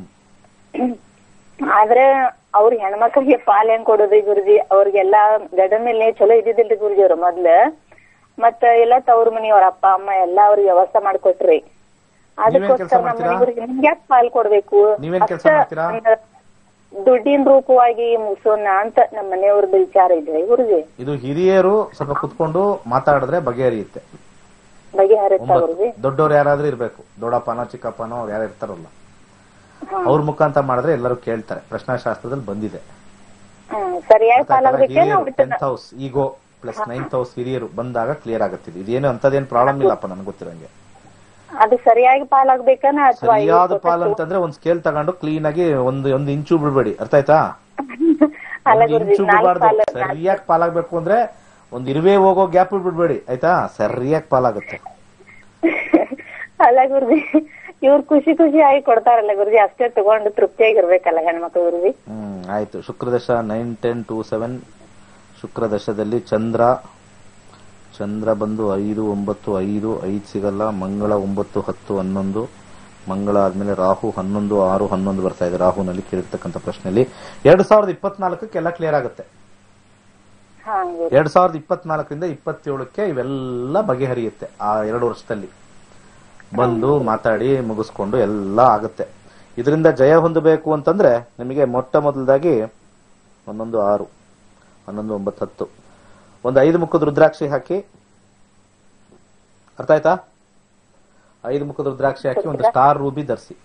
ಆದ್ರೆ ಅವ್ರ ಹೆಣ್ಮಕ್ಳಿಗೆ ಪಾಲ್ ಹೆಂಗ್ ಕೊಡೋದ್ರಿ ಗುರುಜಿ ಅವ್ರಿಗೆಲ್ಲಾ ಗಡ ಮೇಲೆ ಚಲೋ ಇದ್ದಿದ್ದಿಲ್ರಿ ಗುರುಜಿ ಅವ್ರ ಮೊದ್ಲ ಮತ್ತ ಎಲ್ಲ ತವ್ರ ಮನಿ ಅವ್ರ ಅಪ್ಪ ಅಮ್ಮ ಎಲ್ಲಾ ಅವ್ರಿಗೆ ವ್ಯವಸ್ಥೆ ಮಾಡ್ಕೊಟ್ರಿ ಅದಕ್ಕೋಸ್ಕರ ಕೆಲ್ಸ ನಮ್ಮ ಮಾಡ್ತೀರಾ? ಮನೆಯವ್ರಿಗೆ ನಿಮ್ಗೆ ಯಾಕೆ ಪಾಲ್ ಕೊಡ್ಬೇಕು ನೀವೇನ್ ಕೆಲ್ಸ ಅಷ್ಟ ಮಾಡ್ತೀರಾ? ಒಂದ್ ದುಡ್ಡಿನ ರೂಪವಾಗಿ ಮುಗಿಸೋಣ ಅಂತ ನಮ್ಮ ಮನೆಯವ್ರದ್ದು ವಿಚಾರ ಇದೆ ಗುರುಜಿ ಇದು ಹಿರಿಯರು ಸ್ವಲ್ಪ ಕುತ್ಕೊಂಡು ಮಾತಾಡಿದ್ರೆ ಬಗೆಹರಿಯುತ್ತೆ ಬಗೆಹರಿಸ್ತಾ ಒಂಬತ್ತು ಗುರುಜಿ ದೊಡ್ಡವ್ರು ಯಾರಾದ್ರೂ ಇರ್ಬೇಕು ದೊಡ್ಡಪ್ಪನೋ ಚಿಕ್ಕಪ್ಪನೋ ಅವ್ರು ಯಾರು ಇರ್ತಾರಲ್ಲ ಅವ್ರ ಮುಖಾಂತರ ಮಾಡಿದ್ರೆ ಎಲ್ಲರೂ ಕೇಳ್ತಾರೆ ಪ್ರಶ್ನಾಶಾಸ್ತ್ರದಲ್ಲಿ ಬಂದಿದೆ ಹ್ಮ್ ಸರಿಯಾಗಿ ಪಾಲ್ ಆಗ್ಬೇಕೆ ನಾವು ಟೆಂತ್ ಹೌಸ್ ಈಗೋ ಪ್ಲಸ್ ನೈನ್ತ್ ಹೌಸ್ ಹಿರಿಯರು ಬಂದಾಗ ಕ್ಲಿಯರ್ ಆಗುತ್ತೆ ಇದು. ಇದೇನು ಅಂತದೇನು ಪ್ರಾಬ್ಲಮ್ ಇಲ್ಲಪ್ಪ ನನಗೆ ಗೊತ್ತಿರಂಗೆ ಅದು ಸರಿಯಾಗಿ ಪಾಲ್ ಆಗ್ಬೇಕನ ಅಥವಾ ಸರಿಯಾದ ಪಾಲ್ ಅಂತಂದ್ರೆ ಒಂದ್ ಸ್ಕೇಲ್ ತಗೊಂಡು ಕ್ಲೀನ್ ಆಗಿ ಒಂದು ಒಂದು ಇಂಚು ಬಿಡ್ಬೇಡಿ ಅರ್ಥ ಆಯ್ತಾ ಅಲ್ಲ ಒಂದ್ ಗುರುಜಿ ಇಂಚು ನಾಲ್ಕು ಬಿಡಬಾರ್ದು ಪಾಲ್ ಸರಿಯಾಗಿ ಪಾಲಾಗ್ಬೇಕು ಅಂದ್ರೆ ಒಂದ್ ಇರುವೆ ಹೋಗೋ ಗ್ಯಾಪ್ ಬಿಡ್ಬೇಡಿ ಆಯ್ತಾ ಸರಿಯಾಗಿ ಪಾಲಾಗುತ್ತೆ ಅಲ್ಲ ಗುರುಜಿ ಇವ್ರು ಖುಷಿ ಖುಷಿ ಆಗಿ ಕೊಡ್ತಾರಲ್ಲ ಗುರುಜಿ ಅಷ್ಟೇ ತಗೊಂಡು ತೃಪ್ತಿಯಾಗಿರ್ಬೇಕಲ್ಲ ಹೆಣ್ಮಕ್ಳು ಗುರುಜಿ ಹ್ಮ್ ಆಯ್ತು ಶುಕ್ರದಶ ನೈನ್ ಟೆನ್ ಟೂ ಸೆವೆನ್ ಶುಕ್ರದಶದಲ್ಲಿ ಚಂದ್ರ ಚಂದ್ರ ಬಂದು ಐದು ಒಂಬತ್ತು ಐದು ಐದು ಸಿಗಲ್ಲ ಮಂಗಳ ಒಂಬತ್ತು ಹತ್ತು ಹನ್ನೊಂದು ಮಂಗಳ ಆದ್ಮೇಲೆ ರಾಹು ಹನ್ನೊಂದು ಆರು ಹನ್ನೊಂದು ಬರ್ತಾ ಇದೆ ರಾಹುನಲ್ಲಿ ಕೇಳಿರ್ತಕ್ಕಂಥ ಪ್ರಶ್ನೆಯಲ್ಲಿ ಎರಡ್ ಸಾವಿರದ ಇಪ್ಪತ್ನಾಲ್ಕಕ್ಕೆ ಎಲ್ಲ ಕ್ಲಿಯರ್ ಆಗುತ್ತೆ ಹಾ ಗುರುಜಿ ಎರಡ್ ಸಾವಿರದ ಇಪ್ಪತ್ನಾಲ್ಕರಿಂದ ಇಪ್ಪತ್ತೇಳಕ್ಕೆ ಇವೆಲ್ಲ ಬಗೆಹರಿಯುತ್ತೆ ಆ ಎರಡು ವರ್ಷದಲ್ಲಿ ಬಂದು ಮಾತಾಡಿ ಮುಗಿಸ್ಕೊಂಡು ಎಲ್ಲ ಆಗುತ್ತೆ ಇದರಿಂದ ಜಯ ಹೊಂದಬೇಕು ಅಂತಂದ್ರೆ ನಿಮಗೆ ಮೊಟ್ಟ ಮೊದಲದಾಗಿ ಒಂದೊಂದು ಆರು ಹನ್ನೊಂದು ಒಂಬತ್ತು ಹತ್ತು ಒಂದು ಐದು ಮುಖದ ರುದ್ರಾಕ್ಷಿ ಹಾಕಿ ಅರ್ಥ ಆಯ್ತಾ ಐದು ಮುಖದ ರುದ್ರಾಕ್ಷಿ ಹಾಕಿ ಒಂದು ಸ್ಟಾರ್ ರೂಬಿ ಧರಿಸಿ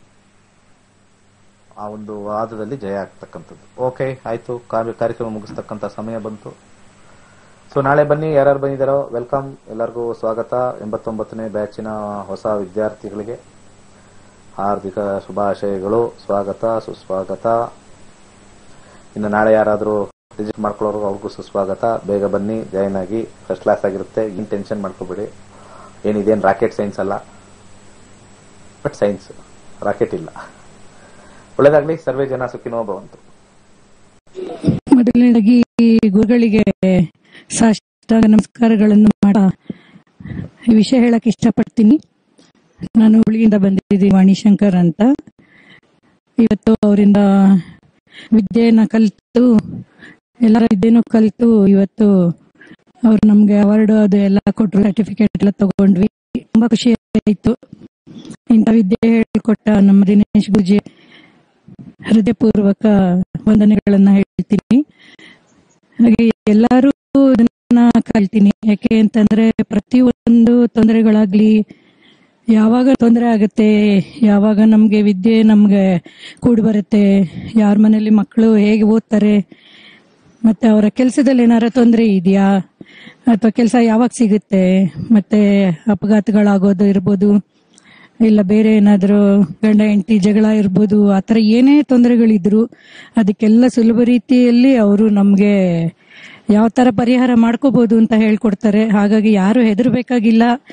ಆ ಒಂದು ವಾದದಲ್ಲಿ ಜಯ ಆಗ್ತಕ್ಕಂಥದ್ದು ಓಕೆ ಆಯ್ತು ಕಾರ್ಯ- ಕಾರ್ಯಕ್ರಮ ಮುಗಿಸ್ತಕ್ಕಂಥ ಸಮಯ ಬಂತು ಸೊ ನಾಳೆ ಬನ್ನಿ ಯಾರ್ಯಾರು ಬಂದಿದ್ದಾರೋ ವೆಲ್ಕಮ್ ಎಲ್ಲರಿಗೂ ಸ್ವಾಗತ ಎಂಬತ್ತೊಂಬತ್ತನೇ ಬ್ಯಾಚಿನ ಹೊಸ ವಿದ್ಯಾರ್ಥಿಗಳಿಗೆ ಹಾರ್ದಿಕ ಶುಭಾಶಯಗಳು ಸ್ವಾಗತ ಸುಸ್ವಾಗತ ಇನ್ನು ನಾಳೆ ಯಾರಾದರೂ ರಿಜಿಸ್ಟರ್ ಮಾಡ್ಕೊಳ್ಳೋರು ಅವ್ರಿಗೂ ಸುಸ್ವಾಗತ ಬೇಗ ಬನ್ನಿ ಜಾಯ್ನ್ ಆಗಿ ಫಸ್ಟ್ ಕ್ಲಾಸ್ ಆಗಿರುತ್ತೆ ಏನು ಟೆನ್ಷನ್ ಮಾಡ್ಕೋಬೇಡಿ ಏನಿದೇನು ರಾಕೆಟ್ ಸೈನ್ಸ್ ಅಲ್ಲ ಬಟ್ ಸೈನ್ಸ್ ರಾಕೆಟ್ ಇಲ್ಲ ಒಳ್ಳೇದಾಗ್ಲಿ ಸರ್ವೇ ಜನ ಸುಖಿನೋ ಭವಂತು ಮೊದಲನೇದಾಗಿ ಗುರುಗಳಿಗೆ ಸಾಷ್ಟಾಂಗ ನಮಸ್ಕಾರಗಳನ್ನು ಮಾಡ ಈ ವಿಷಯ ಹೇಳಕ್ ಇಷ್ಟಪಡ್ತೀನಿ ನಾನು ಹುಳಿಯಿಂದ ಬಂದಿದ್ದೀನಿ ವಾಣಿಶಂಕರ್ ಅಂತ ಇವತ್ತು ಅವರಿಂದ ವಿದ್ಯೆಯನ್ನ ಕಲಿತು ಎಲ್ಲರ ವಿದ್ಯೆನೂ ಕಲಿತು ಇವತ್ತು ಅವ್ರು ನಮ್ಗೆ ಅವಾರ್ಡ್ ಅದು ಎಲ್ಲ ಕೊಟ್ರು ಸರ್ಟಿಫಿಕೇಟ್ ಎಲ್ಲ ತಗೊಂಡ್ವಿ ತುಂಬಾ ಖುಷಿ ಆಯ್ತು ಇಂಥ ವಿದ್ಯೆ ಹೇಳಿಕೊಟ್ಟ ನಮ್ಮ ದಿನೇಶ್ ಗುರುಜಿ ಹೃದಯಪೂರ್ವಕ ವಂದನೆಗಳನ್ನ ಹೇಳ್ತೀನಿ ಹಾಗೆ ಎಲ್ಲರೂ ಇದನ್ನ ಕಲ್ತೀನಿ ಯಾಕೆ ಅಂತಂದ್ರೆ ಪ್ರತಿಯೊಂದು ತೊಂದರೆಗಳಾಗ್ಲಿ ಯಾವಾಗ ತೊಂದರೆ ಆಗುತ್ತೆ ಯಾವಾಗ ನಮ್ಗೆ ವಿದ್ಯೆ ನಮ್ಗೆ ಕೂಡಿ ಬರುತ್ತೆ ಯಾರ ಮನೇಲಿ ಮಕ್ಕಳು ಹೇಗೆ ಓದ್ತಾರೆ ಮತ್ತೆ ಅವರ ಕೆಲಸದಲ್ಲಿ ಏನಾರ ತೊಂದರೆ ಇದೆಯಾ ಅಥವಾ ಕೆಲಸ ಯಾವಾಗ ಸಿಗುತ್ತೆ ಮತ್ತೆ ಅಪಘಾತಗಳಾಗೋದು ಇರ್ಬೋದು ಇಲ್ಲ ಬೇರೆ ಏನಾದರೂ ಗಂಡ ಹೆಂಡತಿ ಜಗಳ ಇರ್ಬೋದು ಆ ಥರ ಏನೇ ತೊಂದರೆಗಳಿದ್ರು ಅದಕ್ಕೆಲ್ಲ ಸುಲಭ ರೀತಿಯಲ್ಲಿ ಅವರು ನಮಗೆ ಯಾವ ಥರ ಪರಿಹಾರ ಮಾಡ್ಕೋಬಹುದು ಅಂತ ಹೇಳ್ಕೊಡ್ತಾರೆ ಹಾಗಾಗಿ ಯಾರು ಹೆದರ್ಬೇಕಾಗಿಲ್ಲ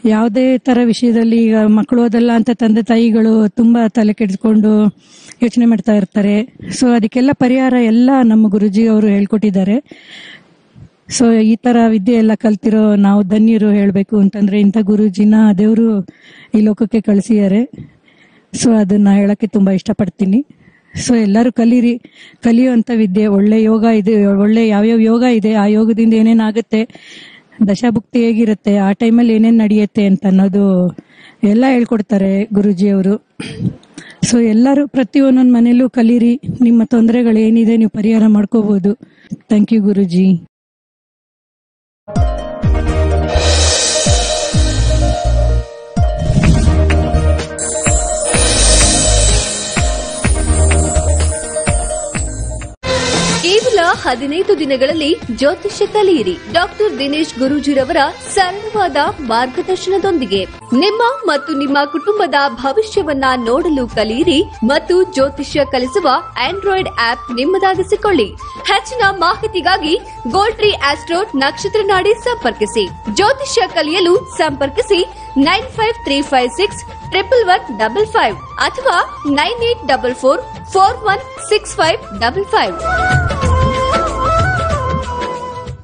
ಯಾವುದೇ ತರ ವಿಷಯದಲ್ಲಿ ಈಗ ಮಕ್ಕಳು ಓದಲ್ಲ ಅಂತ ತಂದೆ ತಾಯಿಗಳು ತುಂಬಾ ತಲೆ ಕೆಡಿಸ್ಕೊಂಡು ಯೋಚನೆ ಮಾಡ್ತಾ ಇರ್ತಾರೆ ಸೊ ಅದಕ್ಕೆಲ್ಲ ಪರಿಹಾರ ಎಲ್ಲ ನಮ್ಮ ಗುರುಜಿ ಅವರು ಹೇಳ್ಕೊಟ್ಟಿದ್ದಾರೆ ಸೊ ಈ ತರ ವಿದ್ಯೆ ಎಲ್ಲ ಕಲ್ತಿರೋ ನಾವು ಧನ್ಯರು ಹೇಳಬೇಕು ಅಂತಂದ್ರೆ ಇಂಥ ಗುರುಜಿನ ದೇವರು ಈ ಲೋಕಕ್ಕೆ ಕಳಿಸಿದ್ದಾರೆ ಸೊ ಅದನ್ನ ಹೇಳಕ್ಕೆ ತುಂಬಾ ಇಷ್ಟಪಡ್ತೀನಿ ಸೊ ಎಲ್ಲರೂ ಕಲೀರಿ ಕಲಿಯುವಂತ ವಿದ್ಯೆ ಒಳ್ಳೆ ಯೋಗ ಇದೆ ಒಳ್ಳೆ ಯಾವ್ಯಾವ ಯೋಗ ಇದೆ ಆ ಯೋಗದಿಂದ ಏನೇನಾಗುತ್ತೆ ದಶಾಭುಕ್ತಿ ಹೇಗಿರುತ್ತೆ ಆ ಟೈಮಲ್ಲಿ ಏನೇನ್ ನಡೆಯುತ್ತೆ ಅಂತ ಅನ್ನೋದು ಎಲ್ಲ ಹೇಳ್ಕೊಡ್ತಾರೆ ಗುರುಜಿ ಅವರು ಸೊ ಎಲ್ಲರೂ ಪ್ರತಿಯೊಂದೊಂದು ಮನೇಲೂ ಕಲೀರಿ ನಿಮ್ಮ ತೊಂದರೆಗಳು ಏನಿದೆ ನೀವು ಪರಿಹಾರ ಮಾಡ್ಕೋಬಹುದು ಥ್ಯಾಂಕ್ ಯು ಗುರುಜಿ ಕೇವಲ ಹದಿನೈದು ದಿನಗಳಲ್ಲಿ ಜ್ಯೋತಿಷ್ಯ ಕಲಿಯಿರಿ ಡಾಕ್ಟರ್ ದಿನೇಶ್ ಗುರೂಜಿರವರ ಸರಳವಾದ ಮಾರ್ಗದರ್ಶನದೊಂದಿಗೆ ನಿಮ್ಮ ಮತ್ತು ನಿಮ್ಮ ಕುಟುಂಬದ ಭವಿಷ್ಯವನ್ನ ನೋಡಲು ಕಲಿಯಿರಿ ಮತ್ತು ಜ್ಯೋತಿಷ್ಯ ಕಲಿಸುವ ಆಂಡ್ರಾಯ್ಡ್ ಆಪ್ ನಿಮ್ಮದಾಗಿಸಿಕೊಳ್ಳಿ ಹೆಚ್ಚಿನ ಮಾಹಿತಿಗಾಗಿ ಗೋಲ್ಟ್ರಿ ಆಸ್ಟ್ರೋಟ್ ನಕ್ಷತ್ರ ನಾಡಿ ಸಂಪರ್ಕಿಸಿ ಜ್ಯೋತಿಷ್ಯ ಕಲಿಯಲು ಸಂಪರ್ಕಿಸಿ nine five three five six triple one double five ಅಥವಾ nine eight double four four one six five double five